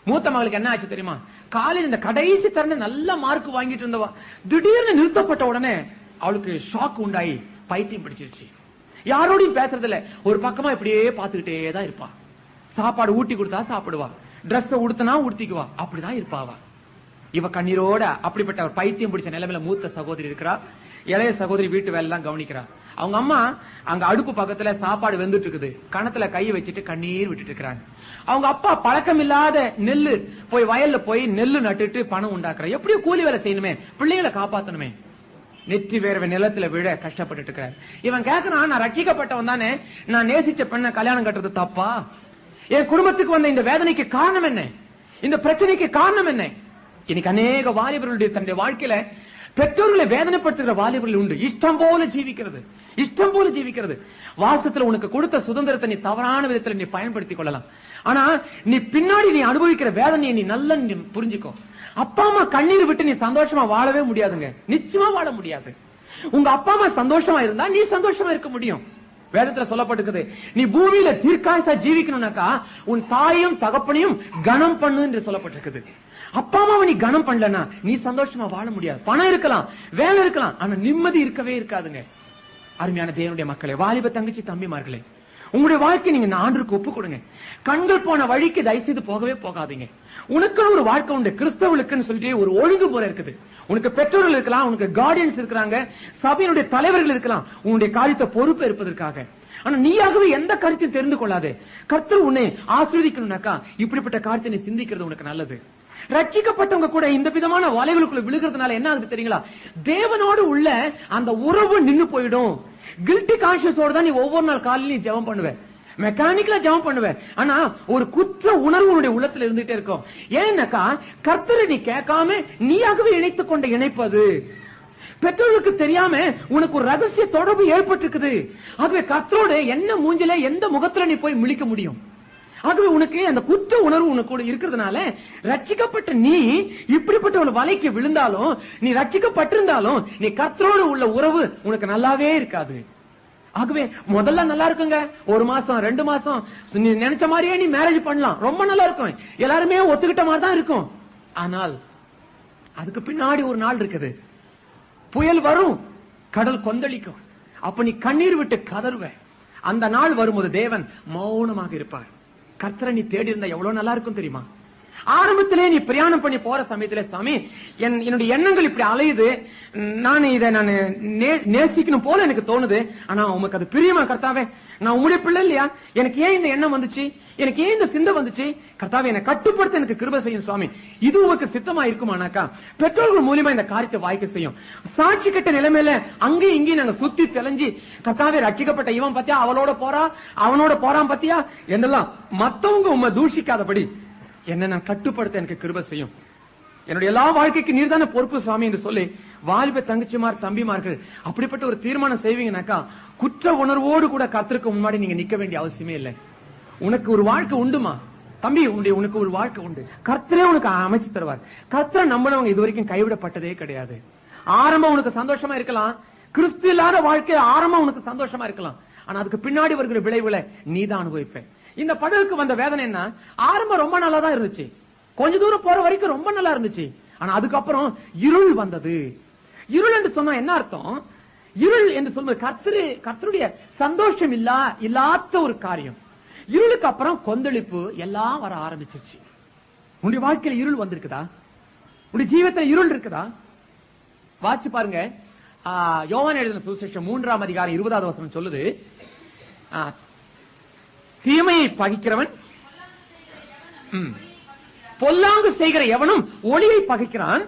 மூத்த மகளுக்கு என்ன ஆச்சு தெரியுமா காலேஜ் இந்த கடைசி தரணும் நல்ல மார்க் வாங்கிட்டு இருந்தவா திடீர்னு நிறுத்தப்பட்ட உடனே அவளுக்கு ஷாக் உண்டாயி பைத்தியம் பிடிச்சிருச்சு யாரோடையும் பேசுறது இல்ல ஒரு பக்கமா இப்படியே பாத்துக்கிட்டே தான் இருப்பா சாப்பாடு ஊட்டி கொடுத்தா சாப்பிடுவா Dress உடுத்தினா உடுத்திக்குவா அப்படிதான் இருப்பா அவ இவ கண்ணீரோட அப்படிப்பட்ட ஒரு பைத்தியம் பிடிச்ச நிலைமையில மூத்த சகோதரி இருக்கிறா இளைய சகோதரி வீட்டு வேலை எல்லாம் கவனிக்கிறா அவங்க அம்மா அங்க அடுப்பு பக்கத்துல சாப்பாடு வெந்துட்டு இருக்குது கணத்துல கையை வச்சுட்டு கண்ணீர் விட்டுட்டு இருக்கிறாங்க அவங்க அப்பா பழக்கம் இல்லாத நெல்லு போய் வயல்ல போய் நெல்லு நட்டுட்டு பணம் உண்டாக்குற எப்படியும் கூலி வேலை செய்யணுமே பிள்ளைகளை காப்பாத்தணுமே நெற்றி வேர்வை நிலத்துல விழ கஷ்டப்பட்டுட்டு இருக்கிறார் இவன் கேக்குறான் நான் ரட்சிக்கப்பட்டவன் தானே நான் நேசிச்ச பெண்ணை கல்யாணம் கட்டுறது தப்பா என் குடும்பத்துக்கு வந்த இந்த வேதனைக்கு காரணம் என்ன இந்த பிரச்சனைக்கு காரணம் என்ன இன்னைக்கு அநேக வாலிபர்களுடைய தன்னுடைய வாழ்க்கையில பெற்றோர்களை வேதனைப்படுத்துகிற வாலிபர்கள் உண்டு இஷ்டம் போல ஜீவிக்கிறது இஷ்டம் போல ஜீவிக்கிறது வாசத்துல உனக்கு கொடுத்த சுதந்திரத்தை நீ தவறான விதத்துல நீ பயன்படுத்திக் கொள்ளலாம் ஆனா நீ பின்னாடி நீ அனுபவிக்கிற வேதனையை நீ நல்லா நீ புரிஞ்சுக்கோ அப்பா அம்மா கண்ணீர் விட்டு நீ சந்தோஷமா வாழவே முடியாதுங்க நிச்சயமா வாழ முடியாது உங்க அப்பா அம்மா சந்தோஷமா இருந்தா நீ சந்தோஷமா இருக்க முடியும் வேதத்துல சொல்லப்பட்டிருக்குது நீ பூமியில தீர்க்காயசா ஜீவிக்கணும்னாக்கா உன் தாயையும் தகப்பனையும் கனம் பண்ணு என்று சொல்லப்பட்டிருக்குது அப்பா அம்மாவை நீ கனம் பண்ணலனா நீ சந்தோஷமா வாழ முடியாது பணம் இருக்கலாம் வேலை இருக்கலாம் ஆனா நிம்மதி இருக்கவே இருக்காதுங்க அருமையான தேவனுடைய மக்களே வாலிப தங்கச்சி தம்பிமார்களே உங்களுடைய வாழ்க்கை நீங்க இந்த ஆண்டுக்கு ஒப்பு கொடுங்க கண்கள் போன வழிக்கு தயவு செய்து போகவே போகாதீங்க உனக்குன்னு ஒரு வாழ்க்கை உண்டு கிறிஸ்தவர்களுக்குன்னு சொல்லிட்டு ஒரு ஒழுங்குமுறை இருக்குது உனக்கு பெற்றோர்கள் இருக்கலாம் உனக்கு கார்டியன்ஸ் இருக்கிறாங்க சபையினுடைய தலைவர்கள் இருக்கலாம் உன்னுடைய காரியத்தை பொறுப்பு இருப்பதற்காக ஆனா நீயாகவே எந்த கருத்தையும் தெரிந்து கொள்ளாதே கர்த்தர் உன்னை ஆசீர்வதிக்கணும்னாக்கா இப்படிப்பட்ட காரியத்தை நீ சிந்திக்கிறது உனக்கு நல்லது ரட்சிக்கப்பட்டவங்க கூட இந்த விதமான வலைகளுக்குள்ள விழுகிறதுனால என்ன ஆகுது தெரியுங்களா தேவனோடு உள்ள அந்த உறவு நின்னு போயிடும் கில்ட்டி கான்சியஸோட தான் நீ ஒவ்வொரு நாள் காலையிலும் ஜெபம் பண்ணுவ மெக்கானிக்கலா ஜெபம் பண்ணுவ ஆனா ஒரு குற்ற உணர்வு உன்னுடைய உள்ளத்துல இருந்துட்டே இருக்கும் ஏன்னாக்கா கர்த்தரை நீ கேட்காம நீயாகவே இணைத்துக் கொண்ட இணைப்பது பெற்றோர்களுக்கு தெரியாம உனக்கு ஒரு ரகசிய தொடர்பு ஏற்பட்டிருக்குது ஆகவே கர்த்தரோடு என்ன மூஞ்சில எந்த முகத்துல நீ போய் முழிக்க முடியும் ஆகவே உனக்கு அந்த குற்ற உணர்வு உனக்கு கூட இருக்கிறதுனால ரட்சிக்கப்பட்ட நீ இப்படிப்பட்ட ஒரு வலைக்கு விழுந்தாலும் நீ ரட்சிக்கப்பட்டிருந்தாலும் நீ கர்த்தரோடு உள்ள உறவு உனக்கு நல்லாவே இருக்காது ஆகவே முதல்ல நல்லா இருக்குங்க ஒரு மாசம் ரெண்டு மாசம் நீ நினைச்ச மாதிரியே நீ மேரேஜ் பண்ணலாம் ரொம்ப நல்லா இருக்கும் எல்லாருமே ஒத்துக்கிட்ட மாதிரி தான் இருக்கும் ஆனால் அதுக்கு பின்னாடி ஒரு நாள் இருக்குது புயல் வரும் கடல் கொந்தளிக்கும் அப்ப நீ கண்ணீர் விட்டு கதறுவ அந்த நாள் வரும்போது தேவன் மௌனமாக இருப்பார் கர்த்தரை நீ தேடி இருந்தா எவ்வளவு நல்லா இருக்கும் தெரியுமா ஆரம்பத்திலே நீ பிரயாணம் பண்ணி போற சமயத்திலே சாமி என் என்னுடைய எண்ணங்கள் இப்படி அலையுது நான் இதை நான் நே- நேசிக்கணும் போல எனக்கு தோணுது ஆனா உமக்கு அது பிரியமா கர்த்தாவே நான் உங்களுடைய பிள்ளை இல்லையா எனக்கு ஏன் இந்த எண்ணம் வந்துச்சு எனக்கு ஏன் இந்த சிந்தை வந்துச்சு கர்த்தாவே என்னை கட்டுப்படுத்த எனக்கு கிருபை செய்யும் சுவாமி இது உமக்கு சித்தமா இருக்குமானாக்கா பெற்றோர்கள் மூலியமா இந்த காரியத்தை வாய்க்க செய்யும் சாட்சி கட்ட நிலைமையில அங்கேயும் இங்கேயும் நாங்க சுத்தி தெளிஞ்சு கர்த்தாவே ரட்சிக்கப்பட்ட இவன் பத்தியா அவளோட போறா அவனோட போறான் பத்தியா என்னெல்லாம் மத்தவங்க உம்மை தூஷிக்காதபடி என்ன நான் கட்டுப்படுத்த எனக்கு கிருபை செய்யும் என்னுடைய எல்லா வாழ்க்கைக்கு நீர்தானே பொறுப்பு சுவாமி என்று சொல்லி வாலிப தங்கச்சிமார் தம்பிமார்கள் அப்படிப்பட்ட ஒரு தீர்மானம் செய்வீங்கனாக்கா குற்ற உணர்வோடு கூட கர்த்தருக்கு முன்னாடி நீங்க நிக்க வேண்டிய அவசியமே இல்லை உனக்கு ஒரு வாழ்க்கை உண்டுமா தம்பி உன்னுடைய உனக்கு ஒரு வாழ்க்கை உண்டு கர்த்தரே உனக்கு அமைச்சு தருவார் கர்த்தரை நம்பினவங்க இது வரைக்கும் கைவிடப்பட்டதே கிடையாது ஆரம்பம் உனக்கு சந்தோஷமா இருக்கலாம் கிறிஸ்து இல்லாத வாழ்க்கை ஆரம்பம் உனக்கு சந்தோஷமா இருக்கலாம் ஆனா அதுக்கு பின்னாடி வருகிற விளைவுகளை நீ தான் அனுபவிப்ப இந்த படகுக்கு வந்த வேதனை என்ன ஆரம்பம் ரொம்ப நல்லா தான் இருந்துச்சு கொஞ்ச தூரம் போற வரைக்கும் ரொம்ப நல்லா இருந்துச்சு ஆனா அதுக்கப்புறம் இருள் வந்தது இருள் என்று சொன்னா என்ன அர்த்தம் இருள் என்று சொல்வது கர்த்தரு கர்த்தருடைய சந்தோஷம் இல்லா இல்லாத ஒரு காரியம் இருளுக்கு அப்புறம் கொந்தளிப்பு எல்லாம் வர ஆரம்பிச்சிருச்சு உன்னுடைய வாழ்க்கையில இருள் வந்திருக்குதா உன்னுடைய ஜீவத்துல இருள் இருக்குதா வாசிச்சு பாருங்க ஆ, யோவான் எழுதின சுவிசேஷம் மூன்றாம் அதிகாரம் இருபதாவது வசனம் சொல்லுது ஆ, தீமையை பகிக்கிறவன் ம். பொல்லாங்கு செய்கிற எவனும் ஒளியை பகைக்கிறான்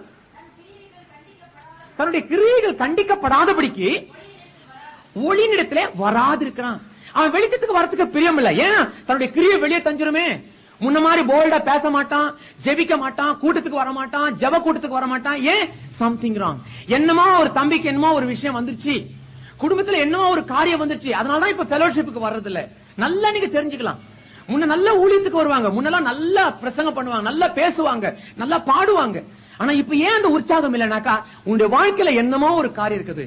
தன்னுடைய கிரியைகள் கண்டிக்கப்படாதபடிக்கு ஒளியினிடத்திலே வராதிருக்கிறான் அவன் வெளிச்சத்துக்கு வரத்துக்கு பிரியம் இல்ல ஏன் தன்னுடைய கிரியை வெளியே தஞ்சிருமே முன்ன மாதிரி போல்டா பேச மாட்டான் ஜெபிக்க மாட்டான் கூட்டத்துக்கு வர மாட்டான் ஜெப கூட்டத்துக்கு வர மாட்டான் ஏன் சம்திங் ராங் என்னமோ ஒரு தம்பிக்கு என்னமோ ஒரு விஷயம் வந்துருச்சு குடும்பத்துல என்னமோ ஒரு காரியம் வந்துருச்சு அதனாலதான் இப்ப ஃபெலோஷிப்புக்கு வர்றது இல்ல நல்லா நீங்க தெரிஞ்சுக்கலாம் முன்ன நல்ல ஊழியத்துக்கு வருவாங்க முன்னெல்லாம் நல்லா பிரசங்கம் பண்ணுவாங்க நல்லா பேசுவாங்க நல்லா பாடுவாங்க ஆனா இப்ப ஏன் அந்த உற்சாகம் இல்லைனாக்கா உன்னுடைய வாழ்க்கையில என்னமோ ஒரு காரியம் இருக்குது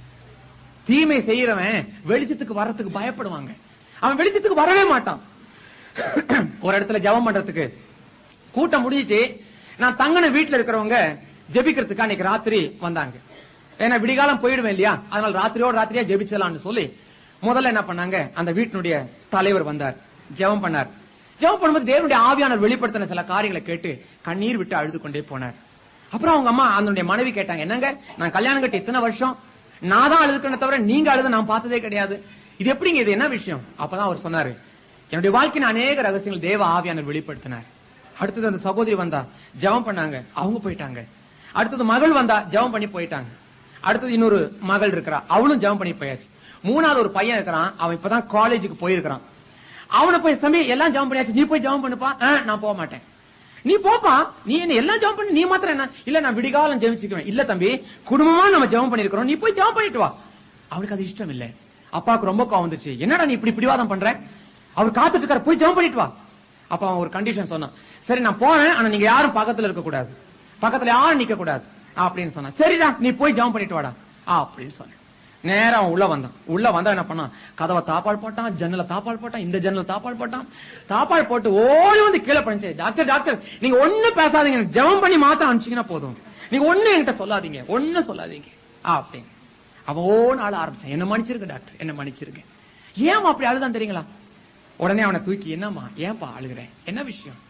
தீமை செய்யறவன் வெளிச்சத்துக்கு வர்றதுக்கு பயப்படுவாங்க அவன் வெளிச்சத்துக்கு வரவே மாட்டான் ஒரு இடத்துல ஜெபம் பண்றதுக்கு கூட்டம் முடிஞ்சிச்சு நான் தங்கின வீட்டுல இருக்கிறவங்க ஜெபிக்கிறதுக்கு அன்னைக்கு ராத்திரி வந்தாங்க ஏன்னா விடிகாலம் போயிடுவேன் இல்லையா அதனால ராத்திரியோட ராத்திரியா ஜெபிச்சலாம்னு சொல்லி முதல்ல என்ன பண்ணாங்க அந்த வீட்டினுடைய தலைவர் வந்தார் ஜெபம் பண்ணார் ஜெபம் பண்ணும்போது தேவனுடைய ஆவியானவர் வெளிப்படுத்தின சில காரியங்களை கேட்டு கண்ணீர் விட்டு அழுது கொண்டே போனார் அப்புறம் அவங்க அம்மா அதனுடைய மனைவி கேட்டாங்க என்னங்க நான் கல்யாணம் கட்டி இத்தனை வருஷம் நான் தான் அழுதுக்கணும் தவிர நீங்க அழுது நான் பார்த்ததே கிடையாது இது எப்படிங்க இது என்ன விஷயம் அப்பதான் அவர் சொன்னாரு என்னுடைய வாழ்க்கையின் அநேக ரகசியங்கள் தேவ ஆவியானவர் வெளிப்படுத்தினார் அடுத்தது அந்த சகோதரி வந்தா ஜெபம் பண்ணாங்க அவங்க போயிட்டாங்க அடுத்தது மகள் வந்தா ஜெபம் பண்ணி போயிட்டாங்க அடுத்தது இன்னொரு மகள் இருக்கிறா அவளும் ஜெபம் பண்ணி போயாச்சு மூணாவது ஒரு பையன் இருக்கிறான் அவன் இப்பதான் காலேஜுக்கு போயிருக்கிறான் அவனை போய் சமய எல்லாம் ஜெபம் பண்ணியாச்சு நீ போய் ஜெபம் பண்ணுப்பா ஆ, நான் போக மாட்டேன் நீ போப்பா நீ என்ன எல்லாம் ஜெபம் பண்ணி நீ மாத்திரம் என்ன இல்ல நான் விடிகாலம் ஜெபிச்சுக்குவேன் இல்ல தம்பி குடும்பமா நம்ம ஜெபம் பண்ணிருக்கிறோம் நீ போய் ஜெபம் பண்ணிட்டு வா அவருக்கு அது இஷ்டம் இல்ல அப்பாவுக்கு ரொம்ப கோவம் வந்துச்சு என்னடா நீ இப்படி பிடிவாதம் பண்ற அவர் காத்துட்டு இருக்காரு போய் ஜெபம் பண்ணிட்டு வா அப்ப அவன் ஒரு கண்டிஷன் சொன்னான் சரி நான் போறேன் ஆனா நீங்க யாரும் பக்கத்துல இருக்க கூடாது பக்கத்துல யாரும் நிக்க கூடாது அப்படின்னு சொன்னான் சரிடா நீ போய் ஜெபம் பண்ணிட்டு வாடா ஆ, அப்படின்னு சொன்னேன் நேரா அவன் உள்ள வந்தான் உள்ள வந்தா என்ன பண்ணான் கதவை தாப்பால் போட்டான் ஜன்னல தாப்பால் போட்டான் இந்த ஜன்னல தாப்பால் போட்டான் தாப்பால் போட்டு ஓடி வந்து கீழே பண்ணிச்சு டாக்டர் டாக்டர் நீங்க ஒண்ணு பேசாதீங்க எனக்கு ஜெபம் பண்ணி மாத்த அனுப்பிச்சீங்கன்னா போதும் நீங்க ஒண்ணு என்கிட்ட சொல்லாதீங்க ஒண்ணு சொல்லாதீங்க ஆ, அப்படின்னு அவன் ஓன்னு ஆள ஆரம்பிச்சான் என்ன மன்னிச்சிருக்க டாக்டர் என்ன மன்னிச்சிருக்க ஏன் அப்படி அழுதான் தெரியுங்களா உடனே அவனை தூக்கி என்னம்மா ஏன்பா அழுகுறேன் என்ன விஷயம்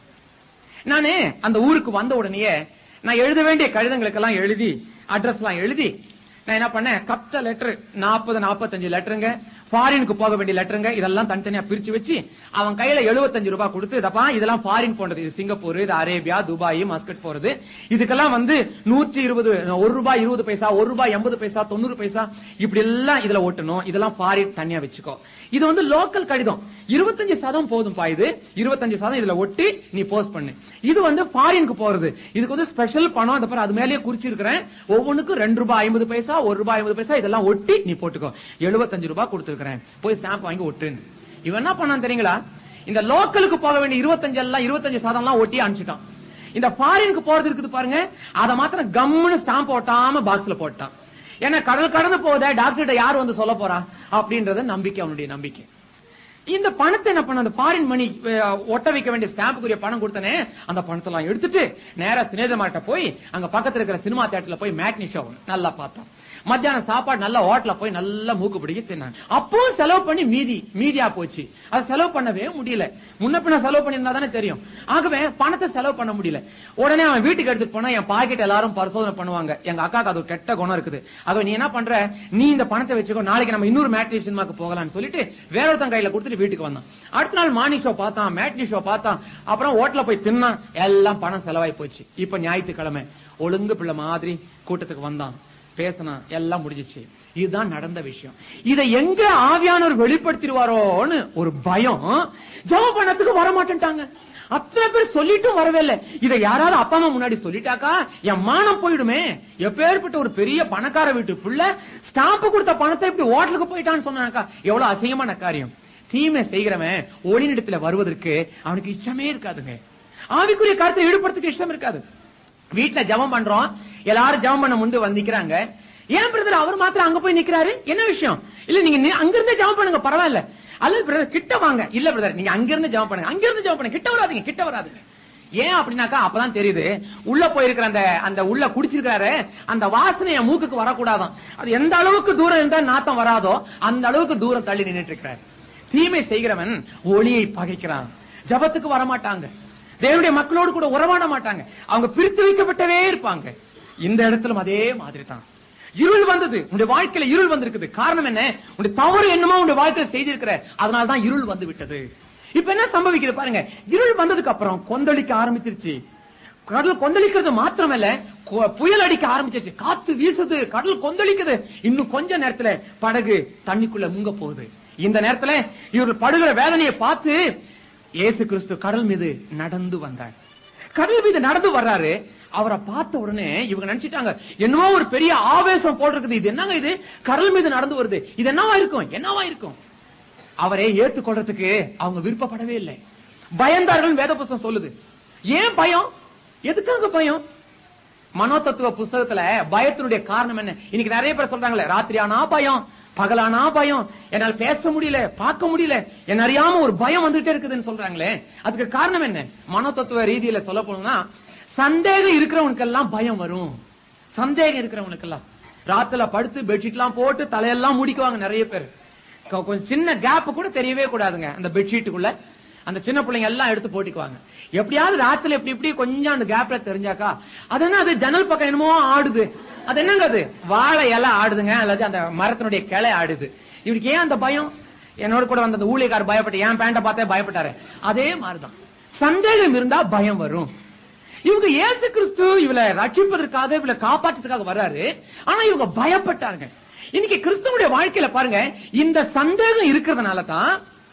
நானு அந்த ஊருக்கு வந்த உடனேயே நான் எழுத வேண்டிய கடிதங்களுக்கெல்லாம் எழுதி அட்ரஸ் எல்லாம் எழுதி நான் என்ன பண்ணேன் கத்த லெட்டர் நாற்பது நாற்பத்தஞ்சு லெட்டருங்க ஃபாரினுக்கு போக வேண்டிய லெட்டருங்க இதெல்லாம் தனித்தனியா பிரிச்சு வச்சு அவன் கையில 75 ரூபாய் கொடுத்து இதப்பா இதெல்லாம் ஃபாரின் போன்றது இது சிங்கப்பூர் இது அரேபியா துபாய் மஸ்கட் போறது இதுக்கெல்லாம் வந்து நூற்றி இருபது ஒரு ரூபாய் இருபது பைசா ஒரு ரூபாய் எண்பது பைசா தொண்ணூறு பைசா இப்படி எல்லாம் இதுல ஓட்டணும் இதெல்லாம் ஃபாரின் தனியா வச்சுக்கோ இது வந்து லோக்கல் கடிதம் இருபத்தஞ்சு சதம் போதும்பா இது இருபத்தஞ்சு சதம் இதுல ஒட்டி நீ போஸ்ட் பண்ணு இது வந்து ஃபாரினுக்கு போறது இதுக்கு வந்து ஸ்பெஷல் பணம் அந்த பாரு அது மேலேயே குறிச்சிருக்கிறேன் ஒவ்வொன்றுக்கும் ரெண்டு ரூபாய் ஐம்பது பைசா ஒரு ரூபாய் ஐம்பது பைசா இதெல்லாம் ஒட்டி நீ போட்டுக்கோ எழுபத்தஞ்சு ரூபாய் கொடுத்துருக்கிறேன் போய் ஸ்டாம்ப் வாங்கி ஒட்டுன்னு இவன் என்ன பண்ணான் தெரியுங்களா இந்த லோக்கலுக்கு போக வேண்டிய இருபத்தஞ்சு எல்லாம் இருபத்தஞ்சு சதம் எல்லாம் ஒட்டி அனுப்பிச்சிட்டான் இந்த ஃபாரினுக்கு போறது இருக்குது பாருங்க அதை மாத்திரம் கம்முன்னு ஸ்டாம்ப் ஒட்டாம பாக்ஸ்ல போட்டான் ஏன்னா கடல் கடந்து போகுதே டாக்டர்கிட்ட யார் வந்து சொல்ல போறா அப்படின்றது நம்பிக்கை அவனுடைய நம்பிக்கை இந்த பணத்தை என்ன பண்ண அந்த ஃபாரின் மணி ஒட்ட வைக்க வேண்டிய ஸ்டாம்புக்குரிய பணம் கொடுத்தனே அந்த பணத்தை எல்லாம் எடுத்துட்டு நேரா சினேதமாட்ட போய் அங்க பக்கத்துல இருக்கிற சினிமா தியேட்டர்ல போய் மேட்னி ஷோ நல்லா பார்த்தோம் மத்தியானம் சாப்பாடு நல்ல ஹோட்டல்ல போய் நல்லா மூக்கு பிடிக்க தின்னாங்க அப்பவும் செலவு பண்ணி மீதி மீதியா போச்சு அது செலவு பண்ணவே முடியல முன்ன பின்ன செலவு பண்ணியிருந்தா தானே தெரியும் ஆகவே பணத்தை செலவு பண்ண முடியல உடனே அவன் வீட்டுக்கு எடுத்துட்டு போனா என் பாக்கெட் எல்லாரும் பரிசோதனை பண்ணுவாங்க எங்க அக்காக்கு அது ஒரு கெட்ட குணம் இருக்குது ஆகவே நீ என்ன பண்ற நீ இந்த பணத்தை வச்சுக்கோ நாளைக்கு நம்ம இன்னொரு மேட்னி சினிமாக்கு போகலாம்னு சொல்லிட்டு வேற ஒருத்தன் கையில கொடுத்துட்டு வீட்டுக்கு வந்தான் அடுத்த நாள் மார்னிங் ஷோ பார்த்தான் மேட்னி ஷோ பார்த்தான் அப்புறம் ஹோட்டல்ல போய் தின்னான் எல்லாம் பணம் செலவாய் போச்சு இப்ப ஞாயிற்றுக்கிழமை ஒழுங்கு பிள்ளை மாதிரி கூட்டத்துக்கு வந்தான் பேசினான் எல்லாம் முடிஞ்சிச்சு இதுதான் நடந்த விஷயம் இதை எங்க ஆவியானவர் வெளிப்படுத்திடுவாரோன்னு ஒரு பயம் ஜெபம் பண்ணத்துக்கு வர மாட்டேன்ட்டாங்க அத்தனை பேர் சொல்லிட்டும் வரவே இல்லை இதை யாராவது அப்பா அம்மா முன்னாடி சொல்லிட்டாக்கா என் மானம் போயிடுமே எப்பேற்பட்ட ஒரு பெரிய பணக்கார வீட்டு புள்ள ஸ்டாம்ப் கொடுத்த பணத்தை இப்படி ஹோட்டலுக்கு போயிட்டான்னு சொன்னாக்கா எவ்வளவு அசிங்கமான காரியம் தீமை செய்கிறவன் ஒளிநிடத்துல வருவதற்கு அவனுக்கு இஷ்டமே இருக்காதுங்க ஆவிக்குரிய காரத்தை ஈடுபடுறதுக்கு இஷ்டம் இருக்காது வீட்டுல ஜெபம் பண்றோம் எல்லாரும் ஜெபம் பண்ண முந்து வந்து நிக்கிறாங்க ஏன் பிரதர் அவர் மாத்திரம் அங்க போய் நிக்கிறாரு என்ன விஷயம் இல்ல நீங்க நி- அங்க இருந்தே ஜெபம் பண்ணுங்க பரவாயில்ல அல்லது பிரதர் கிட்ட வாங்க இல்ல பிரதர் நீங்க அங்க இருந்து ஜெபம் பண்ணுங்க அங்க இருந்து ஜெபம் பண்ணுங்க கிட்ட வராதீங்க கிட்ட வராதீங்க ஏன் அப்படின்னாக்கா அப்பதான் தெரியுது உள்ள போயிருக்கிற அந்த அந்த உள்ள குடிச்சிருக்கிறாரு அந்த வாசனை என் மூக்குக்கு வரக்கூடாதாம் அது எந்த அளவுக்கு தூரம் இருந்தா நாத்தம் வராதோ அந்த அளவுக்கு தூரம் தள்ளி நின்னுட்டு இருக்கிறார் தீமை செய்கிறவன் ஒளியை பகைக்கிறான் ஜபத்துக்கு வரமாட்டாங்க தேவனுடைய மக்களோடு கூட உறவாட மாட்டாங்க அவங்க பிரித்து வைக்கப்பட்டவே இருப்பாங்க இந்த இடத்திலும் அதே மாதிரி தான் இருள் வந்தது உன்னுடைய வாழ்க்கையில இருள் வந்திருக்குது காரணம் என்ன உன்னுடைய தவறு என்னமோ உன்னுடைய வாழ்க்கையில செய்திருக்கிற அதனால தான் இருள் வந்து விட்டது இப்ப என்ன சம்பவிக்குது பாருங்க இருள் வந்ததுக்கு அப்புறம் கொந்தளிக்க ஆரம்பிச்சிருச்சு கடல் கொந்தளிக்கிறது மாத்திரமல்ல கொ- புயல் அடிக்க ஆரம்பிச்சிருச்சு காத்து வீசுது கடல் கொந்தளிக்குது இன்னும் கொஞ்ச நேரத்துல படகு தண்ணிக்குள்ள முங்க போகுது இந்த நேரத்துல இவர்கள் படுகிற வேதனையை பார்த்து இயேசு கிறிஸ்து கடல் மீது நடந்து வந்தார் கடல் மீது நடந்து வர்றாரு அவரை பார்த்த உடனே இவங்க நினைச்சிட்டாங்க என்னமோ ஒரு பெரிய ஆவேசம் போல் இருக்குது இது என்னங்க இது கடல் மீது நடந்து வருது இது என்னவா இருக்கும் என்னவா இருக்கும் அவரை ஏத்துக்கொள்றதுக்கு அவங்க விருப்பப்படவே இல்லை பயந்தார்கள் வேத புஸ்தகம் சொல்லுது ஏன் பயம் எதுக்காக பயம் மனோதத்துவ புஸ்தகத்துல பயத்தினுடைய காரணம் என்ன இன்னைக்கு நிறைய பேர் சொல்றாங்களே ராத்திரி ஆனா பயம் பகலானா பயம் என்னால் பேச முடியல பார்க்க முடியல என்ன அறியாம ஒரு பயம் வந்துட்டே இருக்குதுன்னு சொல்றாங்களே அதுக்கு காரணம் என்ன மனோ தத்துவ ரீதியில சொல்ல போனா சந்தேகம் இருக்கிறவனுக்கெல்லாம் பயம் வரும் சந்தேகம் இருக்கிறவனுக்கெல்லாம் ராத்துல படுத்து பெட்ஷீட் எல்லாம் போட்டு தலையெல்லாம் முடிக்குவாங்க நிறைய பேர் கொ- கொஞ்சம் சின்ன கேப் கூட தெரியவே கூடாதுங்க அந்த பெட்ஷீட்டுக்குள்ள அந்த சின்ன பிள்ளைங்க எல்லாம் எடுத்து போட்டுக்குவாங்க எப்படியாவது ராத்துல எப்படி இப்படி கொஞ்சம் அந்த கேப்ல தெரிஞ்சாக்கா அது என்ன அது ஜன்னல் பக்கம் என்னமோ ஆடுது அது என்னங்க அது வாழை இலை ஆடுதுங்க அல்லது அந்த மரத்தினுடைய கிளை ஆடுது இவருக்கு ஏன் அந்த பயம் என்னோட கூட வந்த அந்த ஊழியக்காரர் பயப்பட்டு என் பேண்ட பார்த்தே பயப்பட்டாரு அதே மாதிரிதான் சந்தேகம் இருந்தா பயம் வரும் இவங்க இயேசு கிறிஸ்து இவளை ரட்சிப்பதற்காக இவளை காப்பாற்றுறதுக்காக வர்றாரு ஆனா இவங்க பயப்பட்டாங்க இன்னைக்கு கிறிஸ்துவனுடைய வாழ்க்கையில பாருங்க இந்த சந்தேகம் இருக்கிறதுனால தான்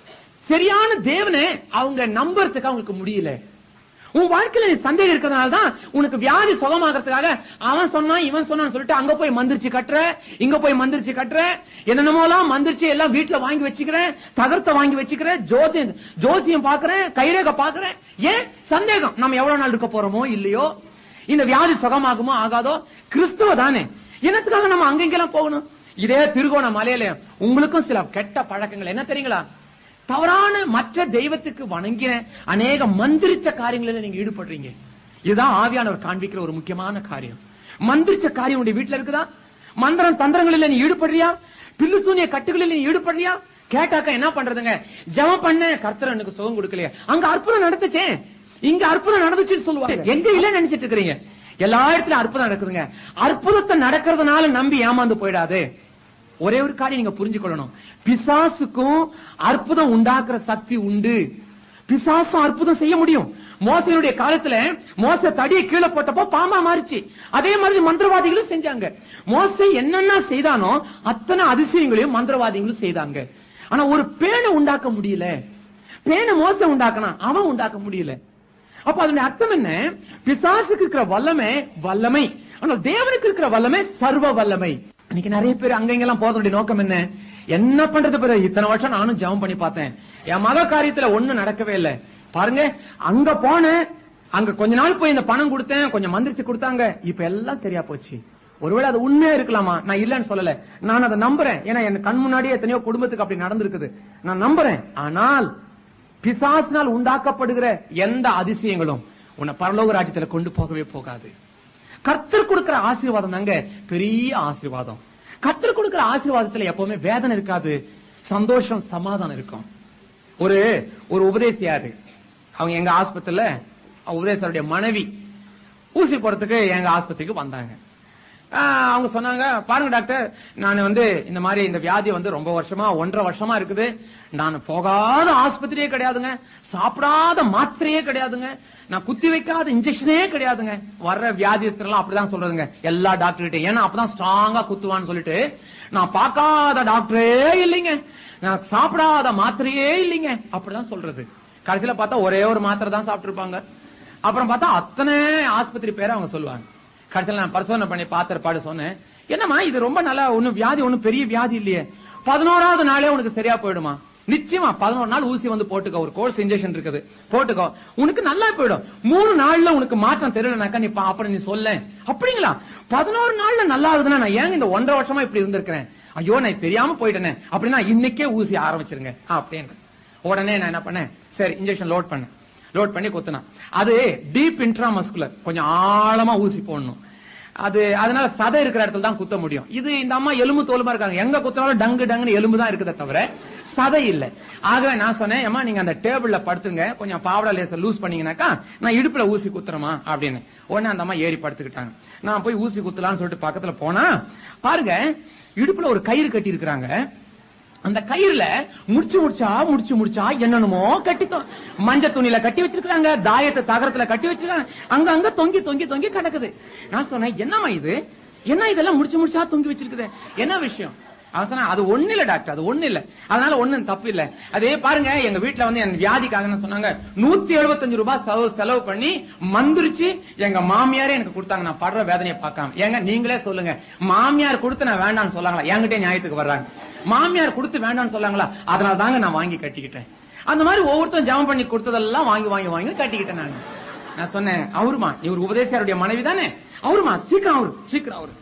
சரியான தேவனை அவங்க நம்புறதுக்கு அவங்களுக்கு முடியல உன் வாழ்க்கையில நீ சந்தேகம் இருக்கிறதுனால தான் உனக்கு வியாதி சுகமாகறதுக்காக அவன் சொன்னான் இவன் சொன்னான்னு சொல்லிட்டு அங்க போய் மந்திரிச்சு கட்டுற இங்க போய் மந்திரிச்சு கட்டுற என்னென்னமோலாம் மந்திரிச்சு எல்லாம் வீட்டுல வாங்கி வச்சுக்கிறேன் தகரத்தை வாங்கி வச்சுக்கிறேன் ஜோதி ஜோசியம் பாக்குறேன் கைரேக பாக்குறேன் ஏன் சந்தேகம் நம்ம எவ்வளவு நாள் இருக்க போறோமோ இல்லையோ இந்த வியாதி சுகமாகுமோ ஆகாதோ கிறிஸ்துவ தானே என்னத்துக்காக நம்ம அங்கெங்கெல்லாம் போகணும் இதே திருகோண மலையில உங்களுக்கும் சில கெட்ட பழக்கங்கள் என்ன தெரியுங்களா தவறான மற்ற தெய்வத்துக்கு வணங்கின அநேக மந்திரிச்ச காரியங்களில் நீங்க ஈடுபடுறீங்க இதுதான் ஆவியானவர் காண்பிக்கிற ஒரு முக்கியமான காரியம் மந்திரிச்ச காரியம் உடைய வீட்டுல இருக்குதா மந்திரம் தந்திரங்களில் நீ ஈடுபடுறியா பில்லு சூனிய கட்டுகளில் நீ ஈடுபடுறியா கேட்டாக்கா என்ன பண்றதுங்க ஜெபம் பண்ண கர்த்தர் எனக்கு சுகம் கொடுக்கலையா அங்க அற்புதம் நடந்துச்சே இங்க அற்புதம் நடந்துச்சுன்னு சொல்லுவாங்க எங்க இல்ல நினைச்சிட்டு இருக்கிறீங்க எல்லா இடத்துலயும் அற்புதம் நடக்குதுங்க அற்புதத்தை நடக்கிறதுனால நம்பி ஏமாந்து போயிடாதே ஒரே ஒரு காரியம் நீங்க புரிஞ்சுக்கொள்ளணும் பிசாசுக்கும் அற்புதம் உண்டாக்குற சக்தி உண்டு பிசாசும் அற்புதம் செய்ய முடியும் மோசனுடைய காலத்துல மோச தடியை கீழே போட்டப்போ பாம்பா மாறிச்சு அதே மாதிரி மந்திரவாதிகளும் செஞ்சாங்க மோச என்னென்ன செய்தானோ அத்தனை அதிசயங்களையும் மந்திரவாதிகளும் செய்தாங்க ஆனா ஒரு பேனை உண்டாக்க முடியல பேனை மோச உண்டாக்கணும் அவன் உண்டாக்க முடியல அப்ப அதனுடைய அர்த்தம் என்ன பிசாசுக்கு இருக்கிற வல்லமை வல்லமை ஆனா தேவனுக்கு இருக்கிற வல்லமை சர்வ வல்லமை இன்னைக்கு நிறைய பேர் அங்க இங்கெல்லாம் போறதுடைய நோக்கம் என்ன என்ன பண்றது பிறகு இத்தனை வருஷம் நானும் ஜெபம் பண்ணி பார்த்தேன் என் மக காரியத்துல ஒண்ணும் நடக்கவே இல்லை பாருங்க அங்க போனேன் அங்க கொஞ்ச நாள் போய் இந்த பணம் கொடுத்தேன் கொஞ்சம் மந்திரிச்சு கொடுத்தாங்க இப்ப எல்லாம் சரியா போச்சு ஒருவேளை அது உண்மையா இருக்கலாமா நான் இல்லன்னு சொல்லல நான் அதை நம்புறேன் ஏன்னா என் கண் முன்னாடியே எத்தனையோ குடும்பத்துக்கு அப்படி நடந்திருக்குது நான் நம்புறேன் ஆனால் பிசாசினால் உண்டாக்கப்படுகிற எந்த அதிசயங்களும் உன்னை பரலோக ராஜ்யத்துல கொண்டு போகவே போகாது கர்த்தர் கொடுக்கிற ஆசீர்வாதம் தாங்க பெரிய ஆசீர்வாதம் கர்த்தர் கொடுக்கிற ஆசீர்வாதத்துல எப்பவுமே வேதனை இருக்காது சந்தோஷம் சமாதானம் இருக்கும் ஒரு ஒரு உபதேசியாரு அவங்க எங்க ஆஸ்பத்திரியில உபதேசருடைய மனைவி ஊசி போறதுக்கு எங்க ஆஸ்பத்திரிக்கு வந்தாங்க ஆஹ் அவங்க சொன்னாங்க பாருங்க டாக்டர் நான் வந்து இந்த மாதிரி இந்த வியாதி வந்து ரொம்ப வருஷமா ஒன்றரை வருஷமா இருக்குது நான் போகாத ஆஸ்பத்திரியே கிடையாதுங்க சாப்பிடாத மாத்திரையே கிடையாதுங்க நான் குத்தி வைக்காத இன்ஜெக்ஷனே கிடையாதுங்க வர்ற வியாதிஸ்தரெல்லாம் அப்படிதான் சொல்றதுங்க எல்லா டாக்டர்கிட்ட ஏன்னா அப்பதான் ஸ்ட்ராங்கா குத்துவான்னு சொல்லிட்டு நான் பார்க்காத டாக்டரே இல்லைங்க நான் சாப்பிடாத மாத்திரையே இல்லைங்க அப்படிதான் சொல்றது கடைசியில பார்த்தா ஒரே ஒரு மாத்திரை தான் சாப்பிட்டு அப்புறம் பார்த்தா அத்தனை ஆஸ்பத்திரி பேரை அவங்க சொல்லுவாங்க கடைசியில நான் பரிசோதனை பண்ணி பார்த்த பாடு சொன்னேன் என்னம்மா இது ரொம்ப நல்லா ஒண்ணும் வியாதி ஒண்ணும் பெரிய வியாதி இல்லையே பதினோராவது நாளே உனக்கு சரியா போயிடுமா நிச்சயமா பதினோரு நாள் ஊசி வந்து போட்டுக்கோ ஒரு கோர்ஸ் இன்ஜெக்ஷன் இருக்குது போட்டுக்கோ உனக்கு நல்லா போயிடும் மூணு நாள்ல உனக்கு மாற்றம் தெரியலனாக்கா நீ பா- அப்புறம் நீ சொல்ல அப்படிங்களா பதினோரு நாள்ல நல்லா ஆகுதுன்னா நான் ஏங்க இந்த ஒன்றரை வருஷமா இப்படி இருந்திருக்கிறேன் ஐயோ நான் தெரியாம போயிட்டேனே அப்படின்னா இன்னைக்கே ஊசி ஆரம்பிச்சிருங்க அப்படின்னு உடனே நான் என்ன பண்ணேன் சரி இன்ஜெக்ஷன் லோட் பண்ணேன் லோட் பண்ணி குத்துனான் அது டீப் இன்ட்ராமஸ்குலர் கொஞ்சம் ஆழமா ஊசி போடணும் அது அதனால சதை இருக்கிற இடத்துல தான் குத்த முடியும் இது இந்த அம்மா எலும்பு தோலுமா இருக்காங்க எங்க குத்தினாலும் டங்கு டங்குன்னு எலும்பு தான் இருக்குதே தவிர சதை இல்ல ஆகவே நான் சொன்னேன் அம்மா நீங்க அந்த டேபிள்ல படுத்துங்க கொஞ்சம் பாவடா லேச லூஸ் பண்ணீங்கன்னாக்கா நான் இடுப்புல ஊசி குத்துறமா அப்படின்னு உடனே அந்த அம்மா ஏறி படுத்துக்கிட்டாங்க நான் போய் ஊசி குத்தலாம்னு சொல்லிட்டு பக்கத்துல போனா பாருங்க இடுப்புல ஒரு கயிறு கட்டி இருக்கிறாங்க அந்த கயிறுல முடிச்சு முடிச்சா முடிச்சு முடிச்சா என்னென்னமோ கட்டி தொ- மஞ்ச துணியில கட்டி வச்சிருக்காங்க தாயத்தை தகரத்துல கட்டி வச்சிருக்காங்க அங்க அங்க தொங்கி தொங்கி தொங்கி கிடக்குது நான் சொன்னேன் என்னம்மா இது என்ன இதெல்லாம் முடிச்சு முடிச்சா தொங்கி வச்சிருக்குது என்ன விஷயம் அவன் சொன்னா அது ஒண்ணு இல்ல டாக்டர் அது ஒண்ணு இல்ல அதனால ஒண்ணும் தப்பு இல்ல அதே பாருங்க எங்க வீட்டுல வந்து என் வியாதிக்காக என்ன சொன்னாங்க நூத்தி எழுபத்தஞ்சு ரூபாய் செலவு செலவு பண்ணி மந்திரிச்சு எங்க மாமியாரே எனக்கு கொடுத்தாங்க நான் படுற வேதனையை பார்க்காம ஏங்க நீங்களே சொல்லுங்க மாமியார் கொடுத்து நான் வேண்டாம்னு சொல்லாங்களா என்கிட்ட நியாயத்துக்கு வர்றாங்க மாமியார் கொடுத்து வேண்டாம்னு சொல்லாங்களா அதனால தாங்க நான் வாங்கி கட்டிக்கிட்டேன் அந்த மாதிரி ஒவ்வொருத்தரும் ஜெபம் பண்ணி கொடுத்ததெல்லாம் வாங்கி வாங்கி வாங்கி கட்டிக்கிட்டேன் நான் நான் சொன்னேன் அவருமா இவர் உபதேசியாருடைய மனைவி தானே அவருமா சீக்கிரம் அவரு சீக்கிரம் அவரு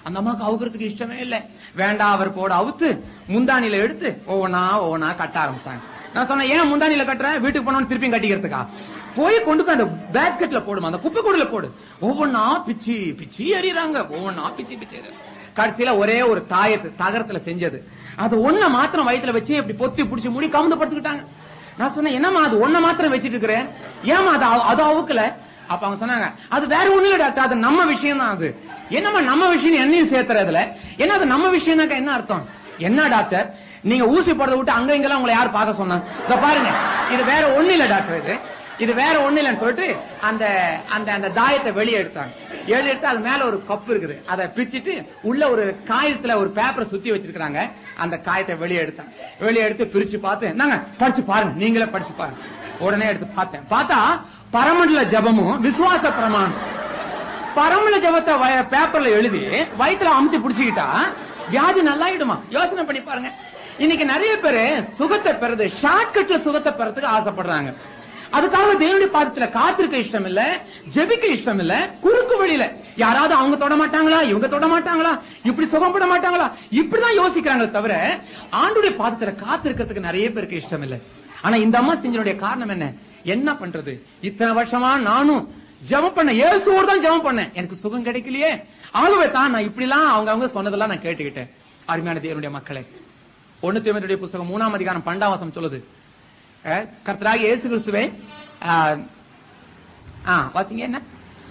அந்த அம்மாக்கு அவுக்கிறதுக்கு இஷ்டமே இல்ல வேண்டாம் அவர் போட அவுத்து முந்தானில எடுத்து ஒவ்வொன்னா ஒவ்வொன்னா கட்ட ஆரம்பிச்சாங்க நான் சொன்னேன் ஏன் முந்தானில கட்டுறேன் வீட்டுக்கு போனோம் திருப்பியும் கட்டிக்கிறதுக்கா போய் கொண்டு போய் அந்த பேஸ்கெட்ல போடுமா அந்த குப்பை கூடல போடு ஒவ்வொன்னா பிச்சு பிச்சு எறிறாங்க ஒவ்வொன்னா பிச்சு பிச்சு எறிறாங்க. கடைசியில ஒரே ஒரு தாயத்து தகரத்துல செஞ்சது அது ஒண்ண மாத்திரம் வயித்துல வச்சு இப்படி பொத்தி புடிச்சு முடி கவுந்து படுத்துக்கிட்டாங்க நான் சொன்னேன் என்னம்மா அது ஒண்ண மாத்திரம் வச்சிட்டு இருக்கிறேன் ஏமா அது அவ- அது அவுக்கல அப்ப அவங்க சொன்னாங்க அது வேற ஒண்ணு இல்ல டாக்டர் அது நம்ம விஷயம் தான் அது என்னம்மா நம்ம விஷயம் என்னையும் சேர்த்துறதுல என்ன அது நம்ம விஷயம்னாக்கா என்ன அர்த்தம் என்ன டாக்டர் நீங்க ஊசி போடுறத விட்டு அங்க இங்கெல்லாம் உங்களை யார் பார்க்க சொன்னா இத பாருங்க இது வேற ஒண்ணு இல்ல டாக்டர் இது இது வேற ஒண்ணு இல்லைன்னு சொல்லிட்டு அந்த அந்த அந்த தாயத்தை வெளியே எடுத்தாங்க வெளியே எடுத்து அது மேல ஒரு கப் இருக்குது அதை பிச்சிட்டு உள்ள ஒரு காயத்துல ஒரு பேப்பரை சுத்தி வச்சிருக்காங்க அந்த காயத்தை வெளியே எடுத்தாங்க வெளியே எடுத்து பிரிச்சு பார்த்து நாங்க படிச்சு பாருங்க நீங்களே படிச்சு பாருங்க உடனே எடுத்து பார்த்தேன் பார்த்தா பரமண்டல ஜபமும் விசுவாச பிரமாணம் பரமல ஜபத்தை வய- பேப்பர்ல எழுதி வயித்துல அமுத்தி புடிச்சுக்கிட்டா வியாதி நல்லாயிடுமா யோசனை பண்ணி பாருங்க இன்னைக்கு நிறைய பேரு சுகத்தை பெறது ஷார்ட்கட்ல சுகத்தை பெறதுக்கு ஆசைப்படுறாங்க அதுக்காக தேவனுடைய பாதத்துல காத்திருக்க இஷ்டம் இல்ல ஜெபிக்க இஷ்டம் இல்ல குறுக்கு வழியில யாராவது அவங்க தொட மாட்டாங்களா இவங்க தொட மாட்டாங்களா இப்படி சுகப்பட மாட்டாங்களா இப்படிதான் யோசிக்கிறாங்களே தவிர ஆண்டுடைய பாதத்துல காத்திருக்கிறதுக்கு நிறைய பேருக்கு இஷ்டம் இல்ல ஆனா இந்த அம்மா செஞ்சனுடைய காரணம் என்ன என்ன பண்றது இத்தனை வருஷமா நானும் ஜெபம் பண்ண இயேசுவோடு தான் ஜெபம் பண்ணேன் எனக்கு சுகம் கிடைக்கலையே ஆகவே தான் நான் இப்படிலாம் அவங்க அவங்க சொன்னதெல்லாம் நான் கேட்டுக்கிட்டேன் அருமையான தேவனுடைய மக்களே ஒண்ணு தேவனுடைய புஸ்தகம் மூணாம் அதிகாரம் பன்னெண்டாம் வசனம் சொல்லுது அஹ், கர்த்தராகிய இயேசு கிறிஸ்துவே ஆஹ், ஆ வாசிங்க என்ன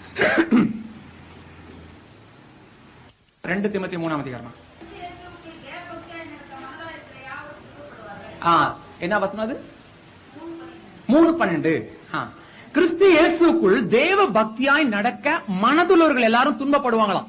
ரெண்டு திமுத்தி மூணாம் அதிகாரம் இயேசுவுக்குள் தேவபக்தியாய் நடக்க மனதாயிருக்கிற யாவரும் துன்பப்படுவார்கள். ஆ என்ன வசனம் அது மூணு பன்னெண்டு ஆ. கிறிஸ்து இயேசுக்குள் தேவ பக்தியாய் நடக்க மனதுள்ளவர்கள் எல்லாரும் துன்பப்படுவாங்களாம்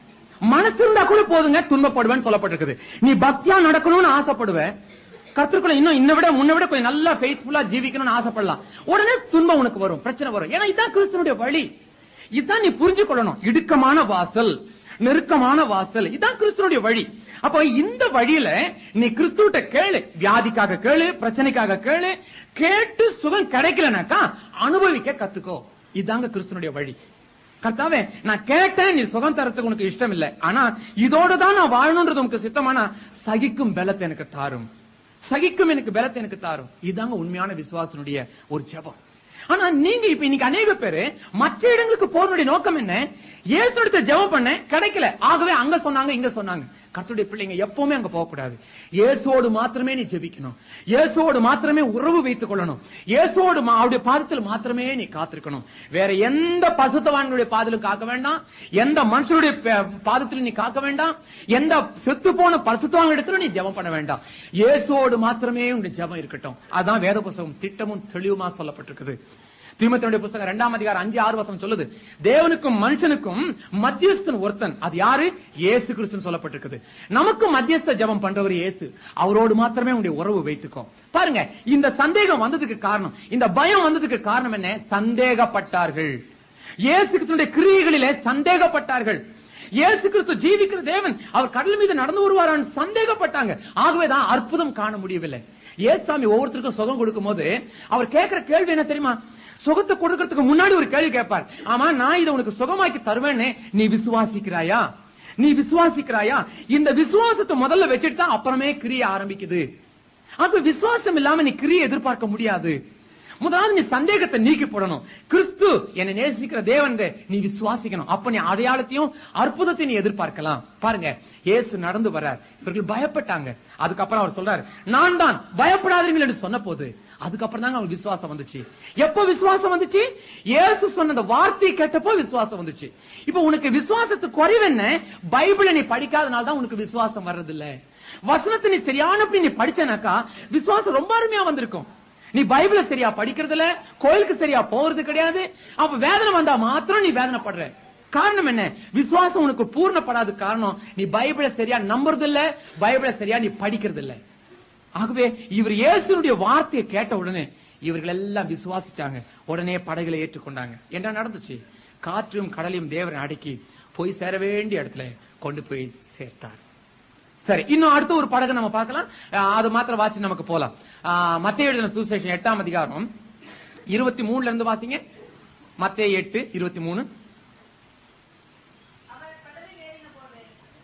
மனசு இருந்தா கூட போதுங்க துன்பப்படுவேன்னு சொல்லப்பட்டிருக்குது நீ பக்தியா நடக்கணும்னு ஆசைப்படுவ கர்த்தருக்குள்ள இன்னும் இன்னை விட முன்ன விட கொஞ்சம் நல்லா ஃபெய்த்ஃபுல்லா ஜீவிக்கணும்னு ஆசைப்படலாம் உடனே துன்பம் உனக்கு வரும் பிரச்சனை வரும் ஏன்னா இதான் கிறிஸ்துவனுடைய வழி இதான் நீ புரிஞ்சு கொள்ளணும் இடுக்கமான வாசல் நெருக்கமான வாசல் இதான் கிறிஸ்துவனுடைய வழி அப்ப இந்த வழியில நீ கிறிஸ்துவிட்ட கேளு வியாதிக்காக கேளு பிரச்சனைக்காக கேளு கேட்டு சுகம் கிடைக்கலனாக்கா அனுபவிக்க கத்துக்கோ இதாங்க கிறிஸ்துவனுடைய வழி கர்த்தாவே நான் கேட்டேன் நீ சுகம் தரத்துக்கு உனக்கு இஷ்டம் இல்ல ஆனா இதோட தான் நான் வாழணும்ன்றது உனக்கு சித்தமானா சகிக்கும் பலத்தை எனக்கு தாரும் சகிக்கும் எனக்கு பலத்தை எனக்கு தாரும் இதாங்க உண்மையான விசுவாசனுடைய ஒரு ஜெபம் ஆனா நீங்க இப்ப இன்னைக்கு அநேக பேரு மற்ற இடங்களுக்கு போறனுடைய நோக்கம் என்ன இயேசு இடத்த ஜெபம் பண்ண கிடைக்கல ஆகவே அங்க சொன்னாங்க இங்க சொன்னாங்க கர்த்தருடைய பிள்ளைங்க எப்பவுமே அங்க போக கூடாது இயேசுவோடு மாத்திரமே நீ ஜெபிக்கணும் இயேசுவோடு மாத்திரமே உறவு வைத்துக் கொள்ளணும் இயேசுவோடு மா- அவருடைய பாதத்தில் மாத்திரமே நீ காத்திருக்கணும் வேற எந்த பசுத்தவான்களுடைய பாதலும் காக்க வேண்டாம் எந்த மனுஷனுடைய பே- பாதத்திலும் நீ காக்க வேண்டாம் எந்த செத்து போன பசுத்தவாங்க இடத்துல நீ ஜெபம் பண்ண வேண்டாம் இயேசுவோடு மாத்திரமே உங்களுடைய ஜெபம் இருக்கட்டும் அதான் வேத புஸ்தகம் திட்டமும் தெளிவுமா சொல்லப்பட்டிருக்குது தீமத்தினுடைய புஸ்தகம் இரண்டாம் அதிகாரம் அஞ்சு ஆறு வசனம் சொல்லுது தேவனுக்கும் மனுஷனுக்கும் மத்தியஸ்தன் ஒருத்தன் அது யாரு இயேசு கிறிஸ்துன்னு சொல்லப்பட்டிருக்குது நமக்கு மத்தியஸ்த ஜெபம் பண்றவர் இயேசு அவரோடு மாத்திரமே உங்களுடைய உறவு வைத்துக்கோ பாருங்க இந்த சந்தேகம் வந்ததுக்கு காரணம் இந்த பயம் வந்ததுக்கு காரணம் என்ன சந்தேகப்பட்டார்கள் இயேசு கிறிஸ்துடைய கிரியைகளிலே சந்தேகப்பட்டார்கள் இயேசு கிறிஸ்து ஜீவிக்கிற தேவன் அவர் கடல் மீது நடந்து வருவாரான்னு சந்தேகப்பட்டாங்க ஆகவேதான் அற்புதம் காண முடியவில்லை ஏசாமி ஒவ்வொருத்தருக்கும் சுகம் கொடுக்கும் போது அவர் கேட்கிற கேள்வி என்ன தெரியுமா சுகத்தை கொடுக்கறதுக்கு முன்னாடி ஒரு கேள்வி கேட்பார் ஆமா நான் இதை உனக்கு சுகமாக்கி தருவேன்னு நீ விசுவாசிக்கிறாயா நீ விசுவாசிக்கிறாயா இந்த விசுவாசத்தை முதல்ல வச்சுட்டு தான் அப்புறமே கிரிய ஆரம்பிக்குது அது விசுவாசம் இல்லாம நீ கிரியை எதிர்பார்க்க முடியாது முதலாவது நீ சந்தேகத்தை நீக்கி போடணும் கிறிஸ்து என்னை நேசிக்கிற தேவன் நீ விசுவாசிக்கணும் அப்ப நீ அடையாளத்தையும் அற்புதத்தையும் நீ எதிர்பார்க்கலாம் பாருங்க இயேசு நடந்து வர்றார் இவர்கள் பயப்பட்டாங்க அதுக்கப்புறம் அவர் சொல்றாரு நான் தான் பயப்படாதீர்கள் என்று சொன்ன போது அதுக்கப்புறம் தாங்க அவங்களுக்கு விசுவாசம் வந்துச்சு எப்ப விசுவாசம் வந்துச்சு இயேசு சொன்ன அந்த வார்த்தையை கேட்டப்போ விசுவாசம் வந்துச்சு இப்ப உனக்கு விசுவாசத்துக்கு குறைவு என்ன பைபிளை நீ படிக்காதனால தான் உனக்கு விசுவாசம் வர்றதில்ல வசனத்தை நீ சரியானபடி நீ படிச்சனாக்கா விசுவாசம் ரொம்ப அருமையா வந்திருக்கும் நீ பைபிள சரியா படிக்கிறது இல்ல கோயிலுக்கு சரியா போறது கிடையாது அப்ப வேதனை வந்தா மாத்திரம் நீ வேதனைப்படுற காரணம் என்ன விசுவாசம் உனக்கு பூர்ணப்படாத காரணம் நீ பைபிள சரியா நம்புறது இல்ல பைபிள சரியா நீ படிக்கிறது இல்ல ஆகவே இவர் இயேசுனுடைய வார்த்தையை கேட்ட உடனே இவர்கள் எல்லாம் விசுவாசிச்சாங்க உடனே படகுல ஏற்றுக்கொண்டாங்க என்ன நடந்துச்சு காற்றும் கடலையும் தேவரை அடக்கி போய் சேர வேண்டிய இடத்துல கொண்டு போய் சேர்த்தார் சரி இன்னும் அடுத்த ஒரு படகு நம்ம பார்க்கலாம் அஹ் அது மாத்திரம் வாசி நமக்கு போலாம் மத்திய எழுதின சுசேஷன் எட்டாம் அதிகாரம் இருபத்தி மூணுல இருந்து வாசிங்க மத்திய எட்டு இருபத்தி மூணு அவர் கடலில் ஏறின போது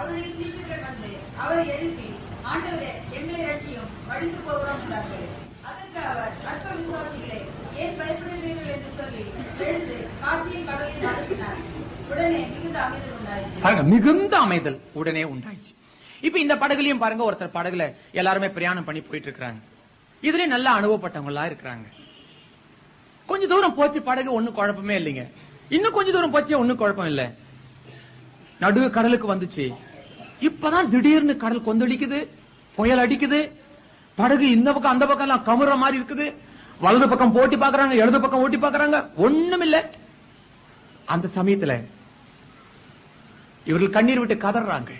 அவருடைய சீஷர்கள் வந்து அவரை எழுப்பி ஆண்டவரே எங்களை ரட்சியும் வடிந்து போகிறோம் என்றார்கள் அதற்கு அவர் அற்ப விசுவாசிகளே ஏன் பயப்படுகிறீர்கள் என்று சொல்லி எழுந்து காற்றையும் கடலையும் அனுப்பினார் உடனே மிகுந்த அமைதல் உண்டாயிற்று பாருங்க மிகுந்த அமைதல் உடனே உண்டாயிடுச்சு இப்ப இந்த படகுலயும் பாருங்க ஒருத்தர் படகுல எல்லாருமே பிரயாணம் பண்ணி போயிட்டு இருக்காங்க இதுலயே நல்ல அனுபவப்பட்டவங்களா இருக்கிறாங்க கொஞ்ச தூரம் போச்சு படகு ஒண்ணும் குழப்பமே இல்லைங்க இன்னும் கொஞ்ச தூரம் போச்சு ஒண்ணும் குழப்பம் இல்ல நடுவு கடலுக்கு வந்துச்சு இப்பதான் திடீர்னு கடல் கொந்தளிக்குது புயல் அடிக்குது படகு இந்த பக்கம் அந்த பக்கம் எல்லாம் கமுற மாதிரி இருக்குது வலது பக்கம் போட்டி பாக்குறாங்க இடது பக்கம் ஓட்டி பாக்குறாங்க ஒண்ணும் இல்ல அந்த சமயத்துல இவர்கள் கண்ணீர் விட்டு கதறாங்க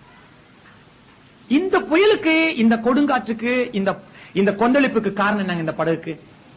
இந்த புயலுக்கு இந்த கொடுங்காற்றுக்கு இந்த இந்த கொந்தளிப்புக்கு காரணம் என்னங்க இந்த படகுக்கு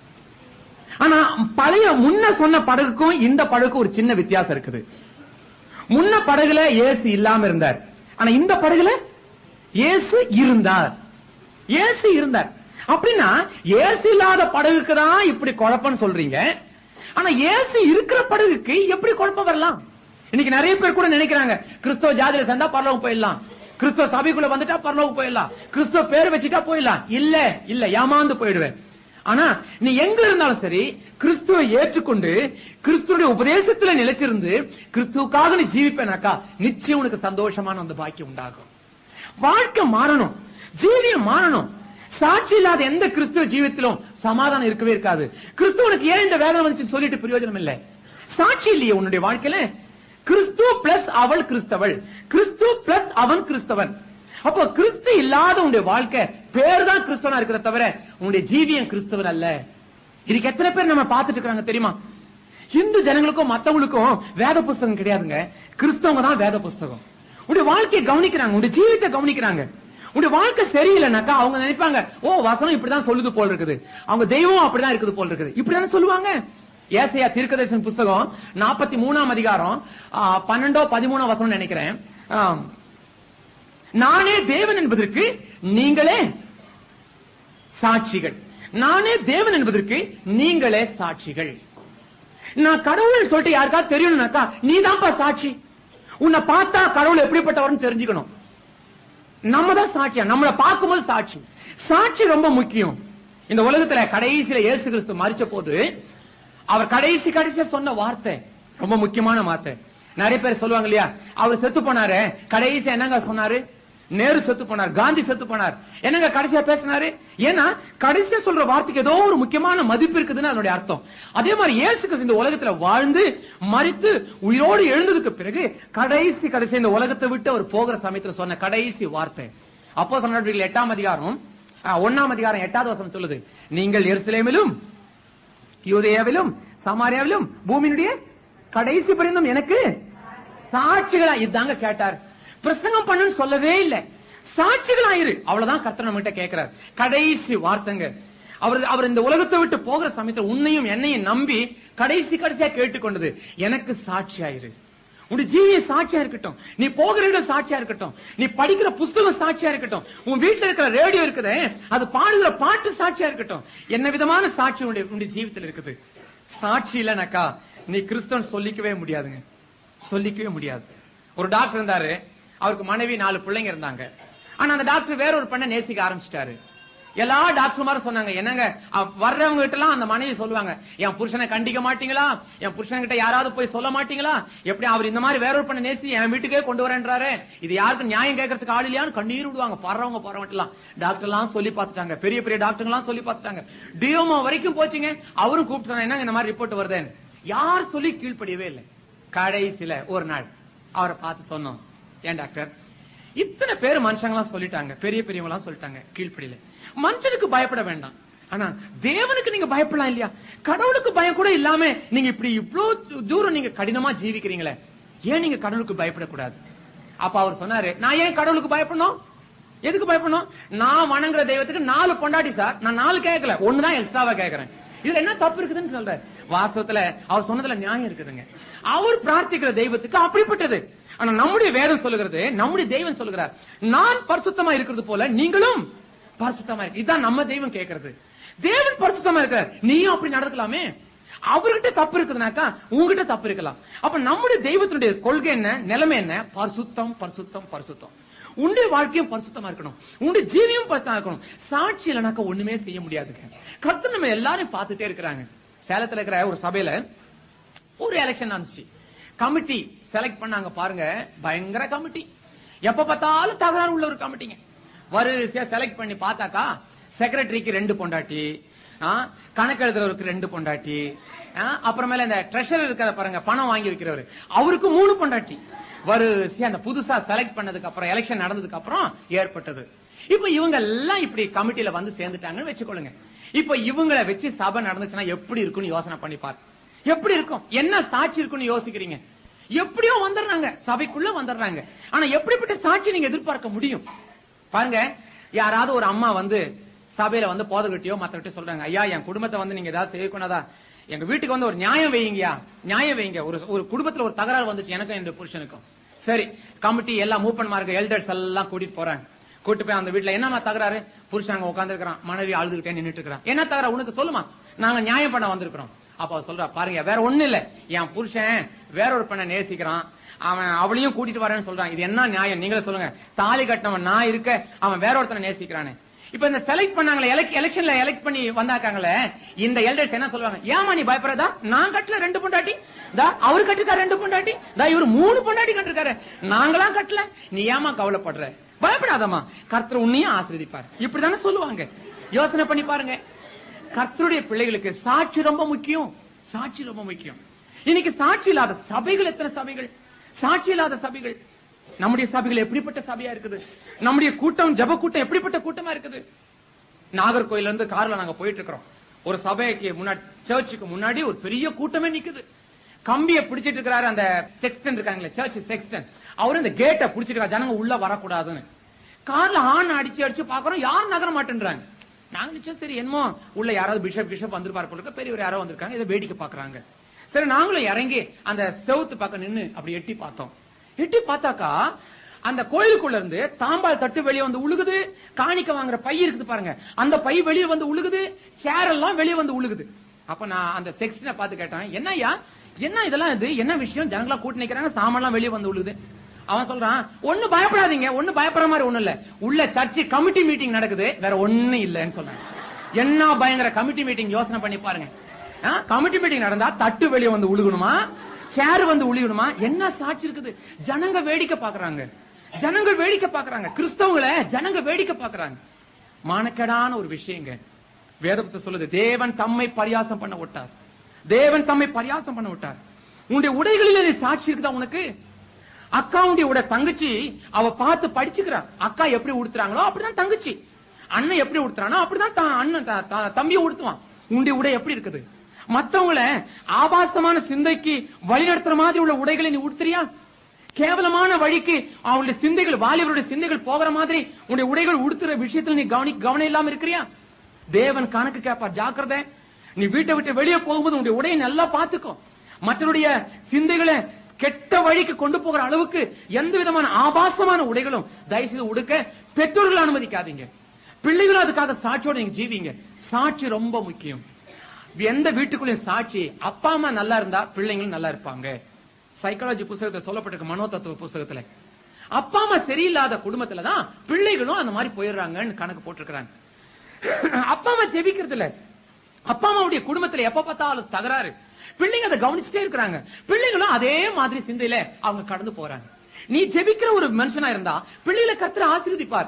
ஆனா பழைய முன்ன சொன்ன படகுக்கும் இந்த படகுக்கும் ஒரு சின்ன வித்தியாசம் இருக்குது முன்ன படகுல ஏசு இல்லாம இருந்தார் ஆனா இந்த படகுல இயேசு இருந்தார் இயேசு இருந்தார் அப்படின்னா இயேசு இல்லாத படகுக்கு தான் இப்படி குழப்பம்னு சொல்றீங்க ஆனா இயேசு இருக்கிற படகுக்கு எப்படி குழப்பம் வரலாம் இன்னைக்கு நிறைய பேர் கூட நினைக்கிறாங்க கிறிஸ்தவ ஜாதியில சேர்ந்தா பரலோகம் போயிடலாம் கிறிஸ்தவ சபைக்குள்ள வந்துட்டா பரலோகம் போயிடலாம் கிறிஸ்தவ பேர் வச்சுட்டா போயிடலாம் இல்ல இல்ல ஏமாந்து போயிடுவேன் ஆனா நீ எங்க இருந்தாலும் சரி கிறிஸ்துவை ஏற்றுக்கொண்டு கிறிஸ்துடைய உபதேசத்துல நிலைச்சிருந்து கிறிஸ்துவுக்காக நீ ஜீவிப்பேனாக்கா நிச்சயம் உனக்கு சந்தோஷமான அந்த பாக்கியம் உண்டாகும் வாழ்க்கை மாறணும் ஜீவியம் மாறணும் சாட்சி இல்லாத எந்த கிறிஸ்துவ ஜீவியத்திலும் சமாதானம் இருக்கவே இருக்காது கிறிஸ்துவனுக்கு ஏன் இந்த வேதனை வந்துச்சு சொல்லிட்டு பிரயோஜனம் இல்லை சாட்சி இல்லையே உன்னுடைய வாழ்க்கையில கிறிஸ்து பிளஸ் அவள் கிறிஸ்தவள் கிறிஸ்து பிளஸ் அவன் கிறிஸ்தவன் அப்போ கிறிஸ்து இல்லாத உன்னுடைய வாழ்க்கை பேர் தான் கிறிஸ்தவனா இருக்கிறத தவிர உன்னுடைய ஜீவியம் கிறிஸ்தவன் அல்ல இதுக்கு எத்தனை பேர் நம்ம பார்த்துட்டு இருக்காங்க தெரியுமா இந்து ஜனங்களுக்கும் மத்தவங்களுக்கும் வேத புஸ்தகம் கிடையாதுங்க கிறிஸ்தவங்க தான் வேத புஸ்தகம் உடைய வாழ்க்கையை கவனிக்கிறாங்க உடைய ஜீவித்தை கவனிக்கிறாங்க உடைய வாழ்க்கை சரியில்லைனாக்கா அவங்க நினைப்பாங்க ஓ வசனம் இப்படிதான் சொல்லுது போல் இருக்குது அவங்க தெய்வம் அப்படிதான் இருக்குது போல் இருக்குது இப்படிதானே சொல்லுவாங்க ஏசையா தீர்க்கதரிசன புஸ்தகம் நாற்பத்தி மூணாம் அதிகாரம் ஆ, பன்னெண்டோ பதிமூணோ வசனம் நினைக்கிறேன் ஆம். நானே தேவன் என்பதற்கு நீங்களே சாட்சிகள் நானே தேவன் என்பதற்கு நீங்களே சாட்சிகள் நான் கடவுள் சொல்லிட்டு யாருக்காவது தெரியணும்னாக்கா நீதான்ப்பா சாட்சி உன்னை பார்த்தா கடவுள் எப்படிப்பட்டவர்னு தெரிஞ்சுக்கணும் நம்ம தான் சாட்சியா நம்மளை பார்க்கும்போது சாட்சி சாட்சி ரொம்ப முக்கியம் இந்த உலகத்துல கடைசியில இயேசு கிறிஸ்து மறிச்ச போது அவர் கடைசி கடைசியா சொன்ன வார்த்தை ரொம்ப முக்கியமான வார்த்தை நிறைய பேர் சொல்லுவாங்க இல்லையா அவர் செத்து போனாரு கடைசியா என்னங்க சொன்னாரு நேரு செத்து போனார் காந்தி செத்து போனார் என்னங்க கடைசியா பேசினாரு ஏன்னா கடைசியா சொல்ற வார்த்தைக்கு ஏதோ ஒரு முக்கியமான மதிப்பு இருக்குதுன்னு அதனுடைய அர்த்தம் அதே மாதிரி இயேசு கிறிஸ்து இந்த உலகத்துல வாழ்ந்து மறித்து உயிரோடு எழுந்ததுக்கு பிறகு கடைசி கடைசி இந்த உலகத்தை விட்டு அவர் போகிற சமயத்துல சொன்ன கடைசி வார்த்தை அப்போ சொன்ன எட்டாம் அதிகாரம் ஆ, ஒண்ணாம் அதிகாரம் எட்டாவது வசனம் சொல்லுது நீங்கள் எருசலேமிலும் யூதேயாவிலும் சமாரியாவிலும் பூமியினுடைய கடைசி பரிந்தும் எனக்கு சாட்சிகளா இதாங்க கேட்டார் பிரசங்கம் பண்ணுன்னு சொல்லவே இல்லை சாட்சிகளாயிரு அவ்வளவுதான் கர்த்தர் நம்ம கிட்ட கேட்கிறார் கடைசி வார்த்தைங்க அவர் அவர் இந்த உலகத்தை விட்டு போகிற சமயத்துல உன்னையும் என்னையும் நம்பி கடைசி கடைசியா கேட்டுக்கொண்டது எனக்கு சாட்சியாயிரு உன் ஜீவிய சாட்சியா இருக்கட்டும் நீ போகிற இடம் சாட்சியா இருக்கட்டும் நீ படிக்கிற புஸ்தகம் சாட்சியா இருக்கட்டும் உன் வீட்டுல இருக்கிற ரேடியோ இருக்குதே அது பாடுகிற பாட்டு சாட்சியா இருக்கட்டும் என்ன விதமான சாட்சி உன்னுடைய உன்னுடைய ஜீவித்துல இருக்குது சாட்சி இல்லைனாக்கா நீ கிறிஸ்தவன் சொல்லிக்கவே முடியாதுங்க சொல்லிக்கவே முடியாது ஒரு டாக்டர் இருந்தாரு அவருக்கு மனைவி நாலு பிள்ளைங்க இருந்தாங்க ஆனா அந்த டாக்டர் வேற ஒரு பெண்ணை நேசிக்க ஆரம்பிச்சிட்டாரு எல்லா டாக்டர்மாரும் சொன்னாங்க என்னங்க அவ- வர்றவங்க கிட்ட எல்லாம் அந்த மனைவி சொல்லுவாங்க என் புருஷனை கண்டிக்க மாட்டீங்களா என் புருஷன் கிட்ட யாராவது போய் சொல்ல மாட்டீங்களா எப்படி அவர் இந்த மாதிரி வேற ஒரு பண்ண நேசி என் வீட்டுக்கே கொண்டு வரேன்றாரு இது யாருக்கும் நியாயம் கேட்கறதுக்கு ஆள் இல்லையான்னு கண்ணீர் விடுவாங்க பறவங்க பறவங்க எல்லாம் டாக்டர் எல்லாம் சொல்லி பார்த்துட்டாங்க பெரிய பெரிய டாக்டர் எல்லாம் சொல்லி பார்த்துட்டாங்க டியோமோ வரைக்கும் போச்சுங்க அவரும் கூப்பிட்டு சொன்னாங்க, என்னங்க இந்த மாதிரி ரிப்போர்ட் வருதேன்னு யார் சொல்லி கீழ்ப்படியவே இல்லை கடைசியில ஒரு நாள் அவரை பார்த்து சொன்னோம் ஏன் டாக்டர் இத்தனை பேர் மனுஷங்களாம் சொல்லிட்டாங்க பெரிய பெரியவங்களாம் சொல்லிட்டாங்க கீழ்ப்படியில மனுஷனுக்கு பயப்பட வேண்டாம் ஆனா தேவனுக்கு நீங்க பயப்படலாம் இல்லையா கடவுளுக்கு பயம் கூட இல்லாம நீங்க இப்படி இவ்வளவு தூரம் நீங்க கடினமா ஜீவிக்கிறீங்களே ஏன் நீங்க கடவுளுக்கு பயப்படக்கூடாது அப்ப அவர் சொன்னாரு நான் ஏன் கடவுளுக்கு பயப்படணும் எதுக்கு பயப்படணும் நான் வணங்குற தெய்வத்துக்கு நாலு பொண்டாட்டி சார் நான் நாலு கேட்கல ஒண்ணுதான் எக்ஸ்ட்ராவா கேட்கறேன் இதுல என்ன தப்பு இருக்குதுன்னு சொல்றாரு வாஸ்தவத்துல அவர் சொன்னதுல நியாயம் இருக்குதுங்க அவர் பிரார்த்திக்கிற தெய்வத்துக்கு அப்படிப்பட்டது ஆனா நம்முடைய வேதம் சொல்லுகிறது நம்முடைய தெய்வம் சொல்லுகிறார் நான் பரிசுத்தமா இருக்கிறது போல நீங்களும் பரிசுத்தமா இருக்கு இதுதான் நம்ம தெய்வம் கேட்கறது தேவன் பரிசுத்தமா இருக்கார் நீயும் அப்படி நடக்கலாமே அவர்கிட்ட தப்பு இருக்குதுனாக்கா உங்ககிட்ட தப்பு இருக்கலாம் அப்ப நம்முடைய தெய்வத்தினுடைய கொள்கை என்ன நிலைமை என்ன பரிசுத்தம் பரிசுத்தம் பரிசுத்தம் உன்னுடைய வாழ்க்கையும் பரிசுத்தமா இருக்கணும் உன்னுடைய ஜீவியம் பரிசுத்தமா இருக்கணும் சாட்சி இல்லைனாக்கா ஒண்ணுமே செய்ய முடியாதுங்க கர்த்தர் நம்ம எல்லாரையும் பார்த்துட்டே இருக்கிறாங்க சேலத்துல இருக்கிற ஒரு சபையில ஒரு எலெக்ஷன் நடந்துச்சு கமிட்டி செலக்ட் பண்ணாங்க பாருங்க பயங்கர கமிட்டி எப்ப பார்த்தாலும் தகராறு உள்ள ஒரு கமிட்டிங்க வரிசையா செலக்ட் பண்ணி பார்த்தாக்கா செக்ரட்டரிக்கு ரெண்டு பொண்டாட்டி ஆ, கணக்கு எழுதுறவருக்கு ரெண்டு பொண்டாட்டி ஆ, அப்புறமேல இந்த ட்ரெஷர் இருக்கிற பாருங்க பணம் வாங்கி வைக்கிறவர் அவருக்கு மூணு பொண்டாட்டி வரிசையா அந்த புதுசா செலக்ட் பண்ணதுக்கு அப்புறம் எலெக்ஷன் நடந்ததுக்கு அப்புறம் ஏற்பட்டது இப்ப இவங்க எல்லாம் இப்படி கமிட்டில வந்து சேர்ந்துட்டாங்கன்னு வச்சுக்கொள்ளுங்க இப்ப இவங்கள வச்சு சபை நடந்துச்சுன்னா எப்படி இருக்கும்னு யோசனை பண்ணி பாரு எப்படி இருக்கும் என்ன சாட்சி இருக்கும்னு யோசிக்கிறீங்க எப்படியோ வந்துடுறாங்க சபைக்குள்ள வந்துடுறாங்க ஆனா எப்படிப்பட்ட சாட்சி நீங்க எதிர்பார்க்க முடியும் பாருங்க யாராவது ஒரு அம்மா வந்து சபையில வந்து போதகிட்டியோ மத்தவர்கிட்ட சொல்றாங்க ஐயா என் குடும்பத்தை வந்து நீங்க ஏதாவது செய்யக்கூடாதா எங்க வீட்டுக்கு வந்து ஒரு நியாயம் வைங்கயா நியாயம் வைங்க ஒரு ஒரு குடும்பத்துல ஒரு தகராறு வந்துச்சு எனக்கும் என்னுடைய புருஷனுக்கும் சரி கமிட்டி எல்லாம் மூப்பன்மார்க்க எல்டர்ஸ் எல்லாம் கூட்டிட்டு போறாங்க கூட்டு போய் அந்த வீட்டுல என்னமா தகராறு புருஷன் அங்க உட்கார்ந்து இருக்கிறான் மனைவி அழுதுகிட்டே நின்னுட்டு இருக்கிறான் என்ன தகராறு உனக்கு சொல்லுமா நாங்க நியாயம் பண்ண வந்திருக்கிறோம் அப்ப அவ சொல்றா பாருங்க வேற ஒண்ணு இல்ல என் புருஷன் வேற ஒரு பெண்ணை நேசிக்கிறான் அவன் அவளையும் கூட்டிட்டு வரேன்னு சொல்றான் இது என்ன நியாயம் நீங்களே சொல்லுங்க தாலி கட்டினவன் நான் இருக்க அவன் வேற ஒருத்தனை நேசிக்கிறானே இப்ப இந்த செலக்ட் பண்ணாங்களே எலெக்ஷன்ல எலெக்ட் பண்ணி வந்தாக்காங்களே இந்த எல்டர்ஸ் என்ன சொல்லுவாங்க ஏமா நீ பயப்படுறதா நான் கட்டல ரெண்டு பொண்டாட்டி தா அவர் கட்டிருக்காரு ரெண்டு பொண்டாட்டி தா இவர் மூணு பொண்டாட்டி கட்டிருக்காரு நாங்களாம் கட்டல நீ ஏமா கவலைப்படுற பயப்படாதம்மா கர்த்தர் உன்னையும் ஆசிரியப்பார் இப்படிதானே சொல்லுவாங்க யோசனை பண்ணி பாருங்க கர்த்தருடைய பிள்ளைகளுக்கு சாட்சி ரொம்ப முக்கியம் சாட்சி ரொம்ப முக்கியம் இன்னைக்கு சாட்சி இல்லாத சபைகள் எத்தனை சபைகள் சாட்சி இல்லாத சபைகள் நம்முடைய சபைகள் எப்படிப்பட்ட சபையா இருக்குது நம்முடைய கூட்டம் ஜப கூட்டம் எப்படிப்பட்ட கூட்டமா இருக்குது நாகர்கோயில்ல இருந்து கார்ல நாங்க போயிட்டு இருக்கிறோம் ஒரு சபைக்கு முன்னாடி சர்ச்சுக்கு முன்னாடி ஒரு பெரிய கூட்டமே நிக்குது கம்பிய பிடிச்சிட்டு இருக்கிறாரு அந்த செக்ஸ்டன் இருக்காங்களே சர்ச் செக்ஸ்டன் அவரு இந்த கேட்டை பிடிச்சிட்டு இருக்காரு ஜனங்க உள்ள வரக்கூடாதுன்னு கார்ல ஆன் அடிச்சு அடிச்சு பாக்குறோம் யாரும் நகர மாட்டேன்றாங்க நாங்க நிச்சயம் சரி என்னமோ உள்ள யாராவது பிஷப் பிஷப் வந்திருப்பாரு போல இருக்கு, பெரியவர் யாரோ வந்திருக்காங்க இதை வேடிக்கை பாக்குறாங்க சரி நாங்களும் இறங்கி அந்த செவுத்து பக்கம் நின்னு அப்படி எட்டி பார்த்தோம் எட்டி பார்த்தாக்கா அந்த கோயிலுக்குள்ள இருந்து தாம்பால் தட்டு வெளியே வந்து உழுகுது காணிக்க வாங்குற பை இருக்குது பாருங்க அந்த பை வெளியே வந்து உழுகுது சேர் எல்லாம் வெளியே வந்து உழுகுது அப்ப நான் அந்த செக்ஷனை பார்த்து கேட்டேன் என்னய்யா என்ன இதெல்லாம் இது என்ன விஷயம் ஜனங்களா கூட்டி நிக்கிறாங்க சாமான்லாம் வெளியே வந்து உழுகுது அவன் சொல்றான் ஒண்ணு பயப்படாதீங்க ஒண்ணு பயப்படுற மாதிரி ஒண்ணு இல்ல உள்ள சர்ச்சு கமிட்டி மீட்டிங் நடக்குது வேற ஒண்ணு இல்லன்னு சொன்னாங்க என்ன பயங்கர கமிட்டி மீட்டிங் யோசனை பண்ணி பாருங்க கமிட்டி மீட்டிங் நடந்தா தட்டு வெளியே வந்து உழுகணுமா சேர் வந்து உழுகணுமா என்ன சாட்சி இருக்குது ஜனங்க வேடிக்கை பாக்குறாங்க ஜனங்கள் வேடிக்கை பாக்குறாங்க கிறிஸ்தவங்களை ஜனங்க வேடிக்கை பாக்குறாங்க மானக்கேடான ஒரு விஷயங்க வேதபுத்த சொல்லுது தேவன் தம்மை பரியாசம் பண்ண விட்டார் தேவன் தம்மை பரியாசம் பண்ண விட்டார் உன்னுடைய உடைகளில் நீ சாட்சி இருக்குதா உனக்கு அக்காவுடைய உடைய தங்கச்சி அவ பார்த்து படிச்சுக்கிறா அக்கா எப்படி உடுத்துறாங்களோ அப்படிதான் தங்கச்சி அண்ணன் எப்படி உடுத்துறானோ அப்படிதான் தான் அண்ணன் த- த- தம்பியை உடுத்துவான் உன்னுடைய உடை எப்படி இருக்குது மத்தவங்கள ஆபாசமான சிந்தைக்கு வழிநடத்துற மாதிரி உள்ள உடைகளை நீ உடுத்துறியா கேவலமான வழிக்கு அவங்களுடைய சிந்தைகள் வாலிபருடைய சிந்தைகள் போகிற மாதிரி உன்னுடைய உடைகள் உடுத்துற விஷயத்துல நீ கவனி கவனம் இல்லாம இருக்கிறியா தேவன் கணக்கு கேட்பார் ஜாக்கிரதை நீ வீட்டை விட்டு வெளியே போகும்போது உன்னுடைய உடையை நல்லா பாத்துக்கோ மற்றவருடைய சிந்தைகளை கெட்ட வழிக்கு கொண்டு போகிற அளவுக்கு எந்த விதமான ஆபாசமான உடைகளும் தயவு செய்து உடுக்க பெற்றோர்கள் அனுமதிக்காதீங்க பிள்ளைகளும் அதுக்காக சாட்சியோட நீங்க ஜீவிங்க சாட்சி ரொம்ப முக்கியம் எந்த வீட்டுக்குள்ளேயும் சாட்சி அப்பா அம்மா நல்லா இருந்தா பிள்ளைங்களும் நல்லா இருப்பாங்க சைக்காலஜி புத்தகத்துல சொல்லப்பட்டிருக்க மனோ தத்துவ புத்தகத்துல அப்பா அம்மா சரியில்லாத குடும்பத்துல தான் பிள்ளைகளும் அந்த மாதிரி போயிடுறாங்கன்னு கணக்கு போட்டிருக்கிறாங்க அப்பா அம்மா ஜெபிக்கிறது இல்ல அப்பா அம்மாவுடைய குடும்பத்துல எப்ப பார்த்தாலும் தகராறு பிள்ளைங்க அதை கவனிச்சுட்டே இருக்கிறாங்க பிள்ளைங்களும் அதே மாதிரி சிந்தையில அவங்க கடந்து போறாங்க நீ ஜெபிக்கிற ஒரு மனுஷனா இருந்தா பிள்ளைகளை கர்த்தர் ஆசீர்வதிப்பார்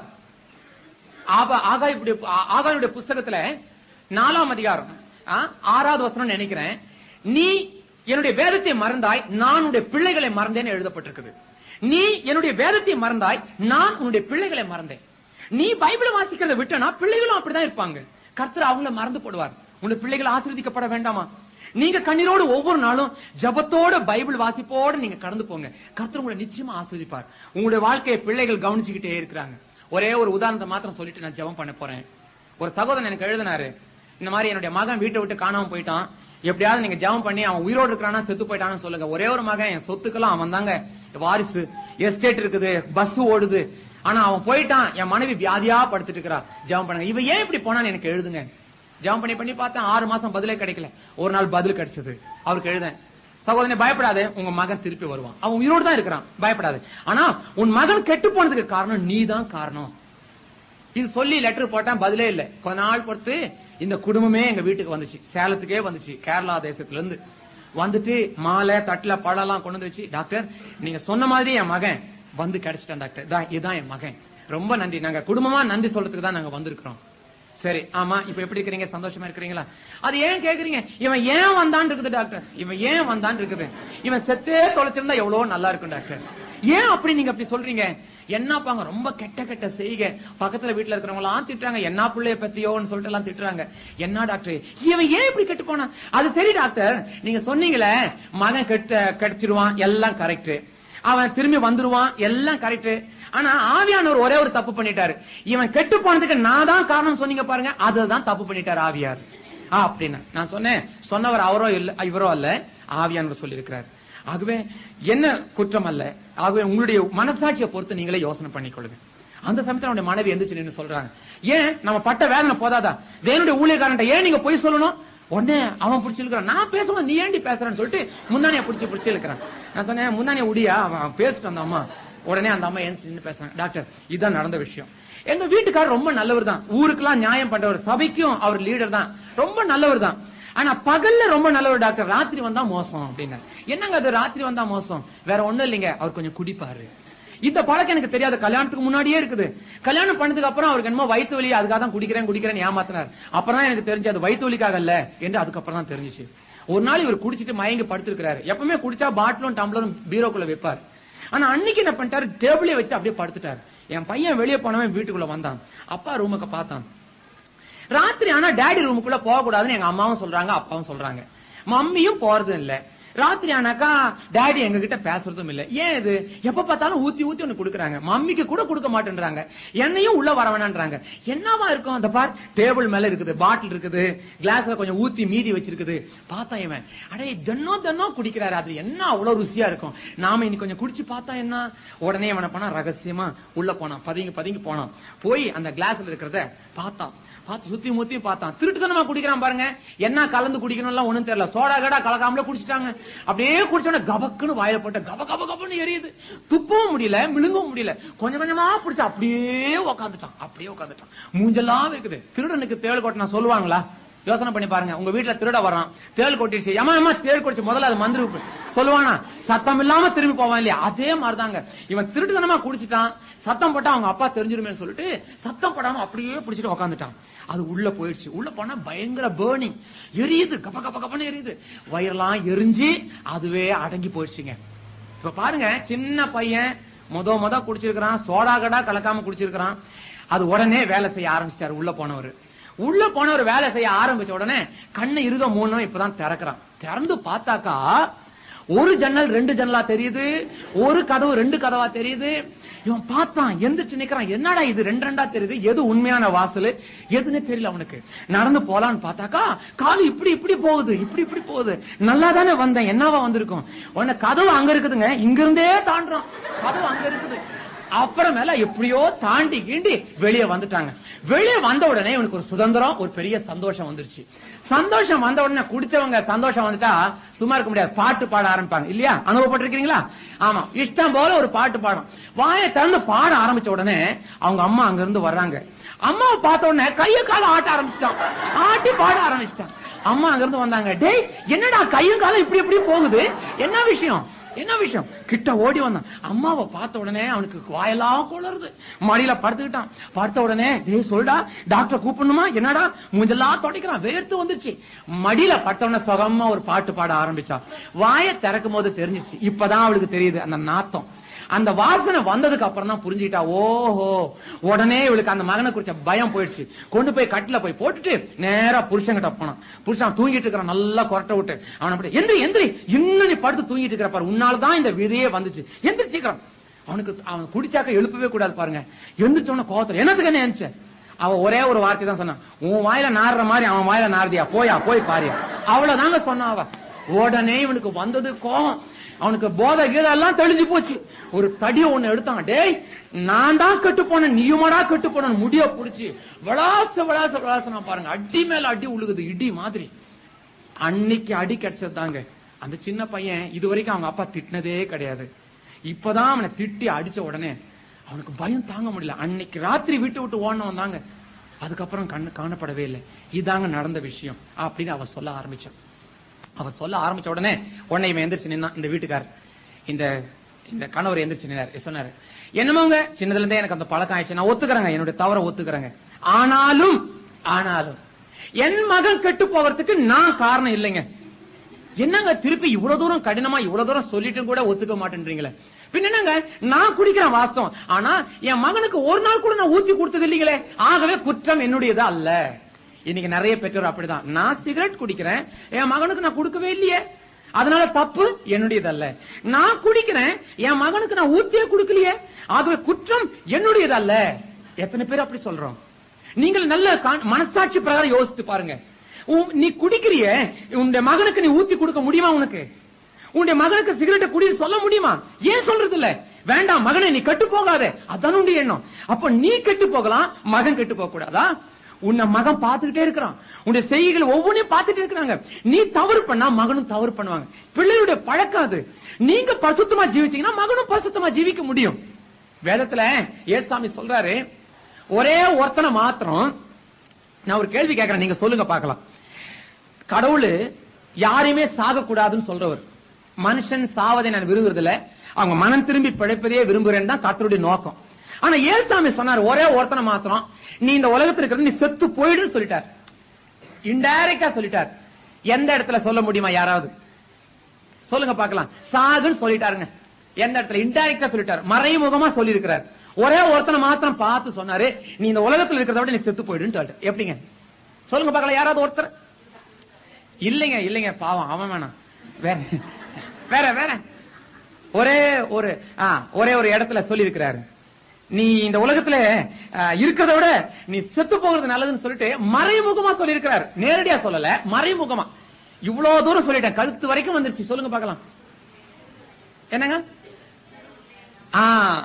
ஆபா- ஆகாயுடைய ஆ- ஆகாயுடைய புஸ்தகத்துல நாலாம் அதிகாரம் ஆ, ஆறாவது வசனம் நினைக்கிறேன் நீ என்னுடைய வேதத்தை மறந்தாய் நான் உன்னுடைய பிள்ளைகளை மறந்தேன்னு எழுதப்பட்டிருக்குது நீ என்னுடைய வேதத்தை மறந்தாய் நான் உன்னுடைய பிள்ளைகளை மறந்தேன் நீ பைபிளை வாசிக்கிறத விட்டனா பிள்ளைகளும் அப்படிதான் இருப்பாங்க கர்த்தர் அவங்கள மறந்து போடுவார் உன்னுடைய பிள்ளைகள் ஆசீர்வதிக்கப்பட வேண்டாமா நீங்க கண்ணீரோடு ஒவ்வொரு நாளும் ஜபத்தோட பைபிள் வாசிப்போட நீங்க கடந்து போங்க கர்த்தர் உங்களை நிச்சயமா ஆஸ்வதிப்பார் உங்களுடைய வாழ்க்கையை பிள்ளைகள் கவனிச்சுக்கிட்டே இருக்கிறாங்க ஒரே ஒரு உதாரணத்தை மாத்திரம் சொல்லிட்டு நான் ஜெபம் பண்ண போறேன் ஒரு சகோதரன் எனக்கு எழுதினாரு இந்த மாதிரி என்னுடைய மகன் வீட்டை விட்டு காணாம போயிட்டான் எப்படியாவது நீங்க ஜெபம் பண்ணி அவன் உயிரோடு இருக்கிறானா செத்து போயிட்டான்னு சொல்லுங்க ஒரே ஒரு மகன் என் சொத்துக்கெல்லாம் அவன் தாங்க வாரிசு எஸ்டேட் இருக்குது பஸ் ஓடுது ஆனா அவன் போயிட்டான் என் மனைவி வியாதியா படுத்துட்டு இருக்கிறா ஜெபம் பண்ணுங்க இவன் ஏன் இப்படி போனான்னு எனக்கு எழுதுங்க ஜெபம் பண்ணி பண்ணி பார்த்தேன் ஆறு மாசம் பதிலே கிடைக்கல ஒரு நாள் பதில் கிடைச்சது அவருக்கு எழுதேன் சகோதரனே பயப்படாதே உங்க மகன் திருப்பி வருவான் அவன் உயிரோடு தான் இருக்கிறான் பயப்படாதே ஆனா உன் மகன் கெட்டு போனதுக்கு காரணம் நீ தான் காரணம் இது சொல்லி லெட்டர் போட்டேன் பதிலே இல்ல கொஞ்ச நாள் பொறுத்து இந்த குடும்பமே எங்க வீட்டுக்கு வந்துச்சு சேலத்துக்கே வந்துச்சு கேரளா தேசத்துல இருந்து வந்துட்டு மாலை தட்டுல பழம் எல்லாம் கொண்டு வந்து வச்சு டாக்டர் நீங்க சொன்ன மாதிரி என் மகன் வந்து கிடைச்சிட்டான் டாக்டர் இதான் இதுதான் என் மகன் ரொம்ப நன்றி நாங்க குடும்பமா நன்றி சொல்றதுக்கு தான் நாங்க வந்திருக்கிறோம் சரி ஆமா இப்ப எப்படி இருக்கிறீங்க சந்தோஷமா இருக்கிறீங்களா அது ஏன் கேக்குறீங்க இவன் ஏன் வந்தான் இருக்குது டாக்டர் இவன் ஏன் வந்தான் இருக்குது இவன் செத்தே தொலைச்சிருந்தா எவ்வளவு நல்லா இருக்கும் டாக்டர் ஏன் அப்படி நீங்க அப்படி சொல்றீங்க என்னப்பாங்க ரொம்ப கெட்ட கெட்ட செய்க பக்கத்துல வீட்டுல இருக்கிறவங்க எல்லாம் திட்டுறாங்க என்ன பிள்ளைய பத்தியோன்னு சொல்லிட்டு எல்லாம் திட்டுறாங்க என்ன டாக்டர் இவன் ஏன் இப்படி கெட்டு போனான் அது சரி டாக்டர் நீங்க சொன்னீங்களே மகன் கெட்ட கிடைச்சிருவான் எல்லாம் கரெக்ட் அவன் திரும்பி வந்துருவான் எல்லாம் கரெக்ட் ஆனா ஆவியானவர் ஒரே ஒரு தப்பு பண்ணிட்டாரு இவன் கெட்டு போனதுக்கு நான் தான் காரணம் சொன்னீங்க பாருங்க அதுதான் தப்பு பண்ணிட்டாரு ஆவியார் ஆ, அப்படின்னா நான் சொன்னேன் சொன்னவர் அவரோ இல்ல இவரோ அல்ல ஆவியானவர் சொல்லியிருக்கிறார் ஆகவே என்ன குற்றம் அல்ல ஆகவே உங்களுடைய மனசாட்சியை பொறுத்து நீங்களே யோசனை பண்ணிக்கொள்ளுங்க அந்த சமயத்துல அவனுடைய மனைவி எந்திரிச்சு நின்னு சொல்றாங்க ஏன் நம்ம பட்ட வேதனை போதாதா தேவனுடைய ஊழியக்காரன்ட்ட ஏன் நீங்க போய் சொல்லணும் உடனே அவன் பிடிச்சி இழுக்கிறான் நான் பேசும்போது நீ ஏன்டி பேசுறேன்னு சொல்லிட்டு முந்தானிய பிடிச்சி பிடிச்சி இழுக்கிறான் நான் சொன்னேன் முந்தானிய உடியா அவன் பேசிட்டு அந்த அம்மா உடனே அந்த அம்மா ஏன் நின்னு பேசுறாங்க டாக்டர் இதுதான் நடந்த விஷயம் எங்க வீட்டுக்காரர் ரொம்ப நல்லவர் தான் ஊருக்கெல்லாம் நியாயம் பண்றவர் சபைக்கும் அவர் லீடர் தான் ரொம்ப நல்லவர் தான் ஆனா பகல்ல ரொம்ப நல்லவர் டாக்டர் ராத்திரி வந்தா மோசம் அப்படின்னா என்னங்க அது ராத்திரி வந்தா மோசம் வேற ஒண்ணும் இல்லைங்க அவர் கொஞ்சம் குடிப்பாரு இந்த பழக்கம் எனக்கு தெரியாது கல்யாணத்துக்கு முன்னாடியே இருக்குது கல்யாணம் பண்ணதுக்கு அப்புறம் அவருக்கு என்னமோ வயிற்று வலி அதுக்காக தான் குடிக்கிறேன் குடிக்கிறேன் ஏமாத்தினார் அப்புறம் தான் எனக்கு தெரிஞ்சு அது வயிற்று வலிக்காக இல்ல என்று அதுக்கப்புறம் தான் தெரிஞ்சுச்சு ஒரு நாள் இவர் குடிச்சிட்டு மயங்கி படுத்திருக்கிறாரு எப்பவுமே குடிச்சா பாட்டிலும் டம்ளரும் பீரோக்குள்ள வைப்பார் ஆனா அன்னைக்கு என்ன பண்ணிட்டாரு டேபிளே வச்சுட்டு அப்படியே படுத்துட்டாரு என் பையன் வெளியே போனவன் வீட்டுக்குள்ள வந்தான் அப்பா ரூமுக்கு பார்த்தான் ராத்திரி ஆனா டேடி ரூமுக்குள்ள போக கூடாதுன்னு எங்க அம்மாவும் சொல்றாங்க அப்பாவும் சொல்றாங்க மம்மியும் போறதும் இல்ல ராத்திரி ஆனாக்கா டேடி எங்க கிட்ட பேசுறதும் இல்ல ஏன் இது எப்ப பார்த்தாலும் ஊத்தி ஊத்தி ஒண்ணு குடுக்குறாங்க மம்மிக்கு கூட கொடுக்க மாட்டேன்றாங்க என்னையும் உள்ள வர வேணான்றாங்க என்னவா இருக்கும் அந்த பார் டேபிள் மேல இருக்குது பாட்டில் இருக்குது கிளாஸ்ல கொஞ்சம் ஊத்தி மீதி வச்சிருக்குது பார்த்தா இவன் அடே தினம் தினம் குடிக்கிறாரு அது என்ன அவ்வளவு ருசியா இருக்கும் நாம இன்னைக்கு கொஞ்சம் குடிச்சு பார்த்தா என்ன உடனே இவனை பண்ணா ரகசியமா உள்ள போனான் பதுங்கி பதுங்கி போனான் போய் அந்த கிளாஸ்ல இருக்கிறத பார்த்தான் பார்த்து சுத்தி முத்தி பார்த்தான் திருட்டுத்தனமா குடிக்கிறான் பாருங்க என்ன கலந்து குடிக்கணும்லாம் ஒண்ணும் தெரியல சோடா கடா கலக்காமல குடிச்சிட்டாங்க அப்படியே குடிச்சோட கபக்குன்னு வாயில போட்ட கப கப கபன்னு எரியுது துப்பவும் முடியல மிழுங்கவும் முடியல கொஞ்சம் கொஞ்சமா பிடிச்சு அப்படியே உக்காந்துட்டான் அப்படியே உட்காந்துட்டான் மூஞ்செல்லாம் இருக்குது திருடனுக்கு தேள் கொட்டினா சொல்லுவாங்களா யோசனை பண்ணி பாருங்க உங்க வீட்டுல திருட வரான் தேள் கொட்டிடுச்சு ஏமா ஏமா தேள் கொட்டிச்சு முதல்ல அது மந்திரி உப்பு. சொல்லுவானா சத்தம் இல்லாம திரும்பி போவான் இல்லையா அதே மாதிரிதாங்க இவன் திருட்டுத்தனமா குடிச்சிட்டான் சத்தம் போட்டா அவங்க அப்பா தெரிஞ்சிருமேன்னு சொல்லிட்டு சத்தம் போடாம அப்படியே பிடிச்சிட்டு உக்காந்துட்டான் அது உள்ள போயிடுச்சு உள்ள போனா பயங்கர பேர்னிங் எரியுது கப்ப கப்ப கப்பன்னு எரியுது வயிறெல்லாம் எரிஞ்சு அதுவே அடங்கி போயிடுச்சுங்க இப்ப பாருங்க சின்ன பையன் முத முத குடிச்சிருக்கிறான் சோடா கடா கலக்காம குடிச்சிருக்கிறான் அது உடனே வேலை செய்ய ஆரம்பிச்சிட்டாரு உள்ள போனவர் உள்ள போனவர் வேலை செய்ய ஆரம்பிச்ச உடனே கண்ணை இருக மூணும் இப்பதான் திறக்கிறான் திறந்து பார்த்தாக்கா ஒரு ஜன்னல் ரெண்டு ஜன்னலா தெரியுது ஒரு கதவு ரெண்டு கதவா தெரியுது இவன் பார்த்தான் எந்திரிச்சு நிக்கிறான் என்னடா இது ரெண்டு ரெண்டா தெரியுது எது உண்மையான வாசல் எதுன்னு தெரியல அவனுக்கு நடந்து போலான்னு பார்த்தாக்கா காலு இப்படி இப்படி போகுது இப்படி இப்படி போகுது நல்லா தானே வந்தேன் என்னவா வந்திருக்கும் உடனே கதவு அங்க இருக்குதுங்க இங்க இருந்தே தாண்டுறான் கதவு அங்க இருக்குது அப்புறமேல எப்படியோ தாண்டி கீண்டி வெளியே வந்துட்டாங்க வெளியே வந்த உடனே இவனுக்கு ஒரு சுதந்திரம் ஒரு பெரிய சந்தோஷம் வந்துருச்சு சந்தோஷம் வந்த உடனே குடிச்சவங்க சந்தோஷம் வந்துட்டா சும்மா இருக்க முடியாது பாட்டு பாட ஆரம்பிப்பாங்க இல்லையா அனுபவப்பட்டிருக்கீங்களா ஆமா இஷ்டம் போல ஒரு பாட்டு பாடும் வாயை திறந்து பாட ஆரம்பிச்ச உடனே அவங்க அம்மா அங்க இருந்து வர்றாங்க அம்மாவை பார்த்த உடனே கைய கால ஆட்ட ஆரம்பிச்சிட்டான் ஆட்டி பாட ஆரம்பிச்சிட்டான் அம்மா அங்க இருந்து வந்தாங்க டேய் என்னடா கையும் காலம் இப்படி இப்படி போகுது என்ன விஷயம் என்ன விஷயம் கிட்ட ஓடி வந்தான் அம்மாவை பார்த்த உடனே அவனுக்கு வாயெல்லாம் குளருது மடியில படுத்துக்கிட்டான் பார்த்த உடனே டேய் சொல்டா டாக்டர் கூப்பிடணுமா என்னடா மூஞ்செல்லாம் தொடக்கிறான் வேர்த்து வந்துருச்சு மடியில படுத்த உடனே சுகமா ஒரு பாட்டு பாட ஆரம்பிச்சா வாயை திறக்கும் போது தெரிஞ்சிச்சு இப்பதான் அவளுக்கு தெரியுது அந்த நாத்தம் அந்த வாசனை வந்ததுக்கு அப்புறம் தான் புரிஞ்சுக்கிட்டா ஓஹோ உடனே இவளுக்கு அந்த மகனை குறிச்ச பயம் போயிடுச்சு கொண்டு போய் கட்டில போய் போட்டுட்டு நேரா புருஷன்கிட்ட போனான் புருஷன் தூங்கிட்டு இருக்கிறான் நல்லா கொரட்டை விட்டு அவன் அப்படி எந்திரி எந்திரி இன்னும் நீ படுத்து தூங்கிட்டு இருக்கிற பாரு உன்னாலதான் இந்த விதையே வந்துச்சு எந்திரி சீக்கிரம் அவனுக்கு அவன் குடிச்சாக்க எழுப்பவே கூடாது பாருங்க எந்திரிச்ச உடனே கோவத்துல என்னத்துக்கு என்ன எந்திரிச்ச அவன் ஒரே ஒரு வார்த்தை தான் சொன்னான் உன் வாயில நாடுற மாதிரி அவன் வாயில நாடுதியா போயா போய் பாரியா அவ்வளவுதாங்க சொன்னான் அவ உடனே இவனுக்கு வந்தது கோவம் அவனுக்கு போதை கீதை எல்லாம் தெளிஞ்சு போச்சு ஒரு தடிய ஒண்ணு எடுத்தான் டேய் நான் தான் கெட்டு போனேன் நீயுமாடா கெட்டு போன முடிய புடிச்சு விளாச விளாச விளாசனா பாருங்க அடி மேல அடி உழுகுது இடி மாதிரி அன்னைக்கு அடி கிடைச்சதுதாங்க அந்த சின்ன பையன் இது வரைக்கும் அவங்க அப்பா திட்டினதே கிடையாது இப்பதான் அவனை திட்டி அடிச்ச உடனே அவனுக்கு பயம் தாங்க முடியல அன்னைக்கு ராத்திரி வீட்டு விட்டு ஓடணும் வந்தாங்க அதுக்கப்புறம் கண்ணு காணப்படவே இல்லை இதாங்க நடந்த விஷயம் அப்படின்னு அவ சொல்ல ஆரம்பிச்சான் அவ சொல்ல ஆரம்பிச்ச உடனே உடனே இவன் எந்திரிச்சு நின்னான் இந்த வீட்டுக்காரர் இந்த இந்த கணவர் எந்திரிச்சு நின்னாரு சொன்னாரு என்னமோங்க சின்னதுல இருந்தே எனக்கு அந்த பழக்கம் ஆயிடுச்சு நான் ஒத்துக்கிறேங்க என்னுடைய தவற ஒத்துக்கிறேங்க ஆனாலும் ஆனாலும் என் மகன் கெட்டு போகிறதுக்கு நான் காரணம் இல்லைங்க என்னங்க திருப்பி இவ்வளவு தூரம் கடினமா இவ்வளவு தூரம் சொல்லிட்டும் கூட ஒத்துக்க மாட்டேன்றீங்களே பின்ன என்னங்க நான் குடிக்கிறேன் வாஸ்தவம் ஆனா என் மகனுக்கு ஒரு நாள் கூட நான் ஊத்தி கொடுத்தது இல்லைங்களே ஆகவே குற்றம் என்னுடையது அல்ல இன்னைக்கு நிறைய பெற்றோர் அப்படிதான் நான் சிகரெட் குடிக்கிறேன் என் மகனுக்கு நான் கொடுக்கவே இல்லையே அதனால தப்பு என்னுடையது அல்ல நான் குடிக்கிறேன் என் மகனுக்கு நான் ஊத்தியே கொடுக்கலையே ஆகவே குற்றம் என்னுடையது அல்ல எத்தனை பேர் அப்படி சொல்றோம் நீங்கள் நல்ல கா- மனசாட்சி பிரகாரம் யோசித்து பாருங்க உன்- நீ குடிக்கிறிய உன்னுடைய மகனுக்கு நீ ஊத்தி கொடுக்க முடியுமா உனக்கு உன்னுடைய மகனுக்கு சிகரெட்டை குடின்னு சொல்ல முடியுமா ஏன் சொல்றது இல்ல வேண்டாம் மகனே நீ கெட்டு போகாத அதான் உண்டு எண்ணம் அப்ப நீ கெட்டு போகலாம் மகன் கெட்டு போக கூடாதா உன்னை மகன் பார்த்துக்கிட்டே இருக்கிறான் உன்னுடைய செய்கைகள் ஒவ்வொன்றையும் பார்த்துட்டு இருக்கிறாங்க நீ தவறு பண்ணா மகனும் தவறு பண்ணுவாங்க பிள்ளையுடைய பழக்கம் அது நீங்க பசுத்தமா ஜீவிச்சீங்கன்னா மகனும் பசுத்தமா ஜீவிக்க முடியும் வேதத்துல ஏசாமி சொல்றாரு ஒரே ஒருத்தனை மாத்திரம் நான் ஒரு கேள்வி கேட்கறேன் நீங்க சொல்லுங்க பார்க்கலாம் கடவுள் யாரையுமே சாக கூடாதுன்னு சொல்றவர் மனுஷன் சாவதை நான் விரும்புறது இல்ல அவங்க மனம் திரும்பி பிழைப்பதையே விரும்புறேன்னு தான் கர்த்தருடைய நோக்கம் ஆனா ஏசாமி சொன்னார் ஒரே ஒருத்தனை மாத்திரம் நீ இந்த உலகத்துல இருக்கிறது நீ செத்து போயிடுன்னு சொல்லிட்டார் இன்டைரக்டா சொல்லிட்டார் எந்த இடத்துல சொல்ல முடியுமா யாராவது சொல்லுங்க பார்க்கலாம் சாகுன்னு சொல்லிட்டாருங்க எந்த இடத்துல இன்டைரக்டா சொல்லிட்டாரு மறைமுகமா சொல்லி இருக்கிறார் ஒரே ஒருத்தனை மாத்திரம் பார்த்து சொன்னாரு நீ இந்த உலகத்துல இருக்கிறத விட நீ செத்து போயிடுன்னு சொல்லிட்டு எப்படிங்க சொல்லுங்க பார்க்கலாம் யாராவது ஒருத்தர் இல்லைங்க இல்லைங்க பாவம் அவன் வேணாம் வேற வேற வேற ஒரே ஒரு ஆ, ஒரே ஒரு இடத்துல சொல்லி இருக்கிறாரு நீ இந்த உலகத்துல ஆ, இருக்கிறத விட நீ செத்து போகிறது நல்லதுன்னு சொல்லிட்டு மறைமுகமா சொல்லி இருக்கிறார் நேரடியா சொல்லல மறைமுகமா இவ்வளவு தூரம் சொல்லிட்டேன் கழுத்து வரைக்கும் வந்துருச்சு சொல்லுங்க பார்க்கலாம் என்னங்க ஆ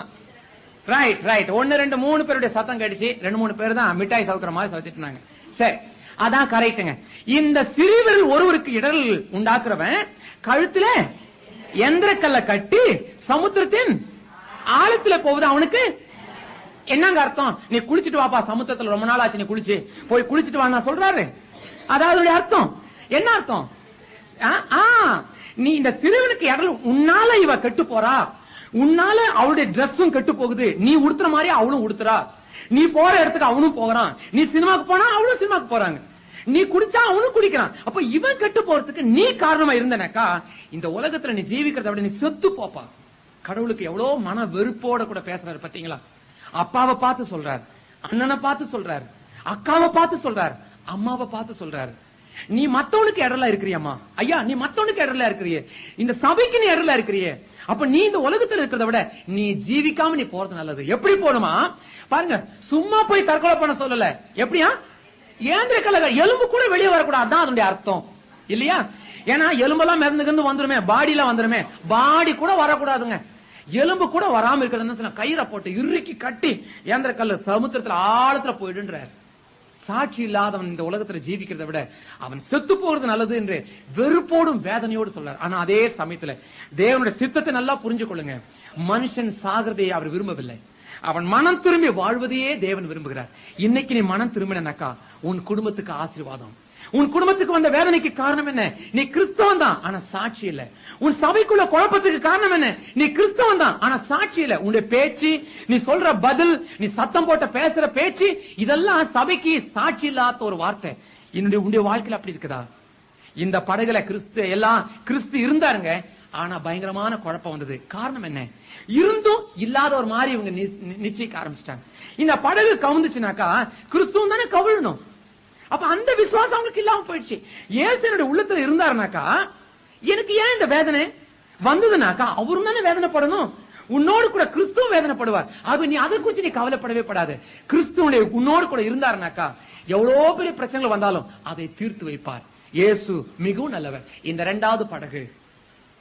ரைட் ரைட் ஒன்னு ரெண்டு மூணு பேருடைய சத்தம் கடிச்சு ரெண்டு மூணு பேர் தான் மிட்டாய் சவுக்கிற மாதிரி சவுத்திட்டு இருந்தாங்க சரி அதான் கரெக்ட்டுங்க இந்த சிறுவரில் ஒருவருக்கு இடரல் உண்டாக்குறவன் கழுத்துல எந்திரக்கல்ல கட்டி சமுத்திரத்தின் ஆழத்துல போகுது அவனுக்கு என்னங்க அர்த்தம் நீ குளிச்சிட்டு வாப்பா சமுத்திரத்துல ரொம்ப நாள் ஆச்சு நீ குளிச்சு போய் குளிச்சிட்டு வா சொல்றாரு அதாவது அதோடைய அர்த்தம் என்ன அர்த்தம் ஆ, ஆ, நீ இந்த சிறுவனுக்கு இடல் உன்னால இவ கெட்டு போறா உன்னால அவளுடைய ட்ரெஸ்ஸும் கெட்டு போகுது நீ உடுத்துற மாதிரி அவளும் உடுத்துறா நீ போற இடத்துக்கு அவனும் போகிறான் நீ சினிமாக்கு போனா அவளும் சினிமாக்கு போறாங்க நீ குடிச்சா அவனும் குடிக்கிறான் அப்ப இவன் கெட்டு போறதுக்கு நீ காரணமா இருந்தனக்கா இந்த உலகத்துல நீ ஜீவிக்கிறத விட நீ செத்து போப்பா கடவுளுக்கு எவ்வளவு மன வெறுப்போட கூட பேசுறாரு பாத்தீங்களா அப்பாவை பார்த்து சொல்றாரு அண்ணனை பார்த்து சொல்றாரு அக்காவை பார்த்து சொல்றாரு அம்மாவை பார்த்து சொல்றாரு நீ மத்தவனுக்கு இடர்ல இருக்கிறியம்மா ஐயா நீ மத்தவனுக்கு இடர்ல இருக்கிறியே இந்த சபைக்கு நீ இடர்ல இருக்கிறியே அப்ப நீ இந்த உலகத்துல இருக்கிறத விட நீ ஜீவிக்காம நீ போறது நல்லது எப்படி போகணுமா பாருங்க சும்மா போய் தற்கொலை பண்ண சொல்லல எப்படியா ஏந்திர கலக எலும்பு கூட வெளியே வரக்கூடாது அதான் அதனுடைய அர்த்தம் இல்லையா ஏன்னா எலும்பெல்லாம் மிதந்துக்கிருந்து வந்துருமே பாடியில வந்துருமே பாடி கூட வரக்கூடாதுங்க எலும்பு கூட வராம இருக்கிறதுன்னு சொன்ன கயிறை போட்டு இறுக்கி கட்டி ஏந்திர கல்லு சமுத்திரத்துல ஆழத்துல போயிடுன்றார் சாட்சி இல்லாதவன் இந்த உலகத்துல ஜீவிக்கிறதை விட அவன் செத்து போறது நல்லது என்று வெறுப்போடும் வேதனையோடு சொல்றார் ஆனா அதே சமயத்துல தேவனுடைய சித்தத்தை நல்லா புரிஞ்சு கொள்ளுங்க மனுஷன் சாகிறதையே அவர் விரும்பவில்லை அவன் மனம் திரும்பி வாழ்வதையே தேவன் விரும்புகிறார் இன்னைக்கு நீ மனம் திரும்பினக்கா உன் குடும்பத்துக்கு ஆசீர்வாதம் உன் குடும்பத்துக்கு வந்த வேதனைக்கு காரணம் என்ன நீ கிறிஸ்தவன் தான் ஆனா சாட்சி இல்ல உன் சபைக்குள்ள குழப்பத்துக்கு காரணம் என்ன நீ கிறிஸ்தவன் தான் ஆனா சாட்சி இல்ல உன்னுடைய பேச்சு நீ சொல்ற பதில் நீ சத்தம் போட்ட பேசுற பேச்சு இதெல்லாம் சபைக்கு சாட்சி இல்லாத ஒரு வார்த்தை என்னுடைய உன்னுடைய வாழ்க்கையில அப்படி இருக்குதா இந்த படகுல கிறிஸ்து எல்லாம் கிறிஸ்து இருந்தாருங்க ஆனா பயங்கரமான குழப்பம் வந்தது காரணம் என்ன இருந்தும் இல்லாத ஒரு மாதிரி இவங்க நி- நி- நிச்சயிக்க ஆரம்பிச்சிட்டாங்க இந்த படகு கவுந்துச்சுனாக்கா கிறிஸ்துவும் தானே கவிழணும் அப்ப அந்த விசுவாசம் அவங்களுக்கு இல்லாம போயிடுச்சு ஏசு என்னுடைய உள்ளத்துல இருந்தாருனாக்கா எனக்கு ஏன் இந்த வேதனை வந்ததுனாக்கா அவரும் தானே வேதனைப்படணும் உன்னோடு கூட கிறிஸ்துவும் வேதனைப்படுவார் ஆக நீ அதை குறிச்சு நீ கவலைப்படவே படாது கிறிஸ்துவனுடைய உன்னோடு கூட இருந்தாருனாக்கா எவ்வளவு பெரிய பிரச்சனைகள் வந்தாலும் அதை தீர்த்து வைப்பார் இயேசு மிகவும் நல்லவர் இந்த இரண்டாவது படகு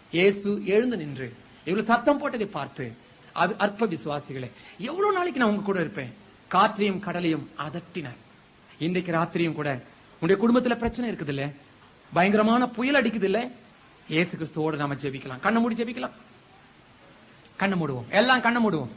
இயேசு எழுந்து நின்று இவ்வளவு சத்தம் போட்டதை பார்த்து அது அற்ப விசுவாசிகளே எவ்வளவு நாளைக்கு நான் உங்க கூட இருப்பேன் காற்றையும் கடலையும் அதட்டினார் இன்றைக்கு ராத்திரியும் கூட உங்களுடைய குடும்பத்துல பிரச்சனை இருக்குது இல்ல பயங்கரமான புயல் அடிக்குது இல்ல இயேசு கிறிஸ்துவோடு நாம ஜெபிக்கலாம் கண்ணை மூடி ஜெபிக்கலாம் கண்ணை மூடுவோம் எல்லாம் கண்ணை மூடுவோம்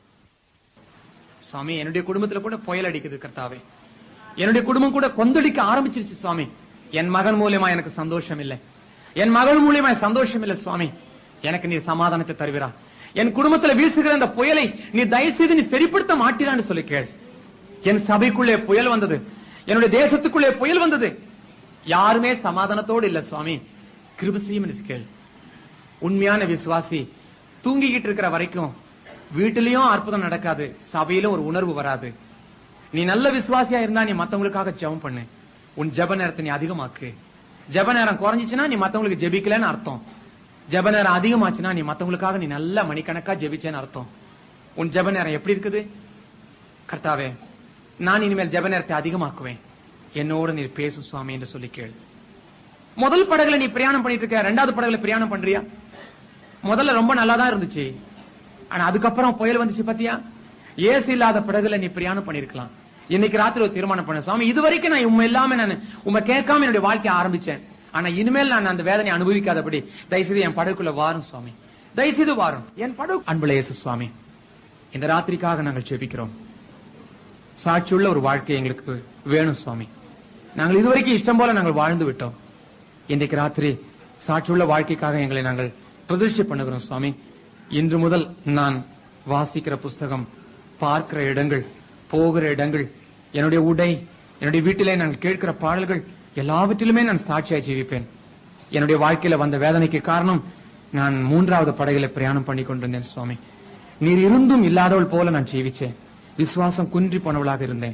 சுவாமி என்னுடைய குடும்பத்துல கூட புயல் அடிக்குது கர்த்தாவே என்னுடைய குடும்பம் கூட கொந்தளிக்க ஆரம்பிச்சிருச்சு சுவாமி என் மகன் மூலியமா எனக்கு சந்தோஷம் இல்லை என் மகள் மூலியமா சந்தோஷம் இல்லை சுவாமி எனக்கு நீ சமாதானத்தை தருவீரா என் குடும்பத்துல வீசுகிற அந்த புயலை நீ தயவு செய்து நீ சரிப்படுத்த மாட்டீரான்னு சொல்லி கேள் என் சபைக்குள்ளே புயல் வந்தது என்னுடைய தேசத்துக்குள்ளே புயல் வந்தது யாருமே சமாதானத்தோடு இல்ல சுவாமி கிருபசியும் கேள் உண்மையான விசுவாசி தூங்கிக்கிட்டு இருக்கிற வரைக்கும் வீட்டிலையும் அற்புதம் நடக்காது சபையிலும் ஒரு உணர்வு வராது நீ நல்ல விசுவாசியா இருந்தா நீ மத்தவங்களுக்காக ஜெபம் பண்ணு உன் ஜெப நேரத்தை நீ அதிகமாக்கு ஜெப நேரம் குறைஞ்சிச்சுன்னா நீ மத்தவங்களுக்கு ஜெபிக்கலன்னு அர்த்தம் ஜெப நேரம் அதிகமாச்சுன்னா நீ மத்தவங்களுக்காக நீ நல்ல மணிக்கணக்கா ஜெபிச்சேன்னு அர்த்தம் உன் ஜெப நேரம் எப்படி இருக்குது கர்த்தாவே நான் இனிமேல் ஜெப நேரத்தை அதிகமாக்குவேன் என்னோட நீர் பேசு சுவாமி என்று சொல்லி கேளு முதல் படகுல நீ பிரயாணம் பண்ணிட்டு இருக்க ரெண்டாவது படகுல பிரயாணம் பண்றியா முதல்ல ரொம்ப நல்லா தான் இருந்துச்சு ஆனா அதுக்கப்புறம் புயல் வந்துச்சு பாத்தியா ஏசி இல்லாத படகுல நீ பிரயாணம் பண்ணிருக்கலாம் இன்னைக்கு ராத்திரி ஒரு தீர்மானம் பண்ண சுவாமி இது வரைக்கும் நான் உண்மை இல்லாம நான் உண்மை கேட்காம என்னுடைய வாழ்க்கைய ஆரம்பிச்சேன் ஆனா இனிமேல் நான் அந்த வேதனை அனுபவிக்காதபடி தயவுசெய்து என் படகுக்குள்ள வாரும் சுவாமி தயவுசெய்து வாரும் என் படகு அன்புல இயேசு சுவாமி இந்த ராத்திரிக்காக நாங்கள் ஜெபிக்கிறோம் சாட்சியுள்ள ஒரு வாழ்க்கை எங்களுக்கு வேணும் சுவாமி நாங்கள் இதுவரைக்கும் இஷ்டம் போல நாங்கள் வாழ்ந்து விட்டோம் இன்றைக்கு ராத்திரி சாட்சியுள்ள வாழ்க்கைக்காக எங்களை நாங்கள் பிரதிஷ்டை பண்ணுகிறோம் சுவாமி இன்று முதல் நான் வாசிக்கிற புஸ்தகம் பார்க்கிற இடங்கள் போகிற இடங்கள் என்னுடைய உடை என்னுடைய வீட்டிலே நான் கேட்கிற பாடல்கள் எல்லாவற்றிலுமே நான் சாட்சியாய் ஜீவிப்பேன் என்னுடைய வாழ்க்கையில வந்த வேதனைக்கு காரணம் நான் மூன்றாவது படகுல பிரயாணம் பண்ணி கொண்டிருந்தேன் சுவாமி நீர் இருந்தும் இல்லாதவள் போல நான் ஜீவிச்சேன் விசுவாசம் குன்றி போனவளாக இருந்தேன்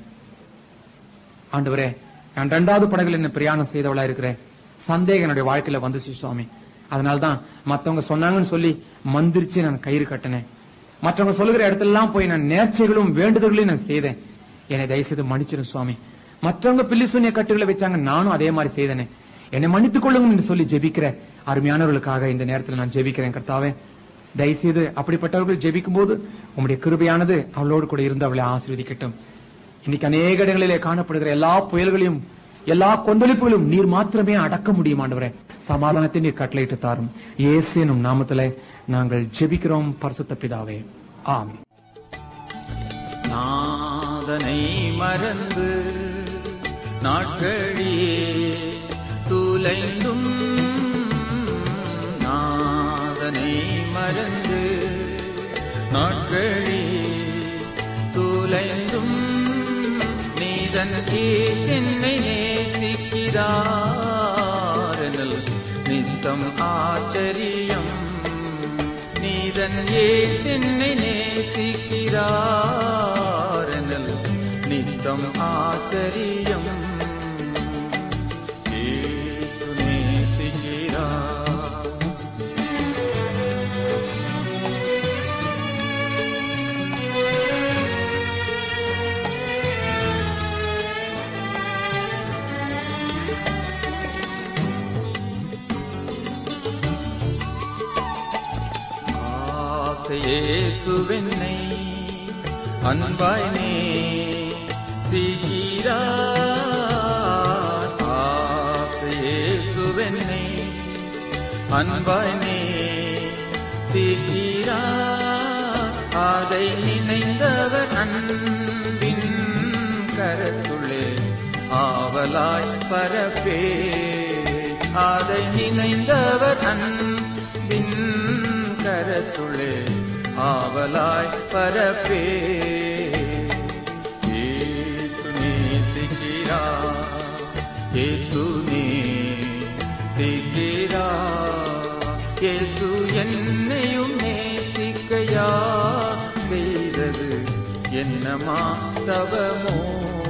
ஆண்டவரே நான் இரண்டாவது படகுல என்ன பிரயாணம் செய்தவளா இருக்கிறேன் சந்தேகம் என்னுடைய வாழ்க்கையில வந்துச்சு சுவாமி அதனால்தான் மத்தவங்க சொன்னாங்கன்னு சொல்லி மந்திரிச்சு நான் கயிறு கட்டினேன் மற்றவங்க சொல்லுகிற இடத்துல எல்லாம் போய் நான் நேர்ச்சைகளும் வேண்டுதல்களையும் நான் செய்தேன் என்னை தயவுசெய்து மன்னிச்சிடும் சுவாமி மற்றவங்க பில்லி சூன்ய கட்டுகளை வச்சாங்க நானும் அதே மாதிரி செய்தேனே என்னை மன்னித்துக் கொள்ளுங்க என்று சொல்லி ஜெபிக்கிற அருமையானவர்களுக்காக இந்த நேரத்தில் நான் ஜெபிக்கிறேன் கர்த்தாவே தயவுசெய்து அப்படிப்பட்டவர்கள் ஜெபிக்கும் போது உங்களுடைய கிருபையானது அவளோடு கூட இருந்து அவளை ஆசீர்வதிக்கட்டும் இன்னைக்கு அநேக இடங்களிலே காணப்படுகிற எல்லா புயல்களையும் எல்லா கொந்தளிப்புகளும் நீர் மாத்திரமே அடக்க முடியும் ஆண்டவரே சமாதானத்தை நீர் கட்டளையிட்டு தாரும் இயேசு எனும் நாமத்திலே நாங்கள் ஜெபிக்கிறோம் பரிசுத்த பிதாவே ஆமென் நாதனை மறந்து நாட்களியே துலைந்தும் நாதனை மறந்து நாட்களியே துலைந்தும் நீதன் என்னை நேசிக்கிறாரனல் நித்தம் ஆச்சரியம் நீதன் என்னை நேசிக்கிறாரனல் நித்தம் ஆச்சரியம் ஏசு நேசிக்கிறார் ஆசையேசுவென்னை அன்பாய் நே சீகிறார் ஆசையேசுவென்னை அன்பாய் நே சீகிறார் அதை நினைந்தவர் அன்பின் கரத்துள்ளே ஆவலாய் பரப்பே அதை நினைந்தவர் அன்பின் கரத்துள்ளே ஆவலாய் பரப்பே ஏசு நேசிக்கிறார் ஏசு நேசிக்கிறார் ஏசு என்னையும் நேசிக்கையா செய்தது என்னமா தவமோ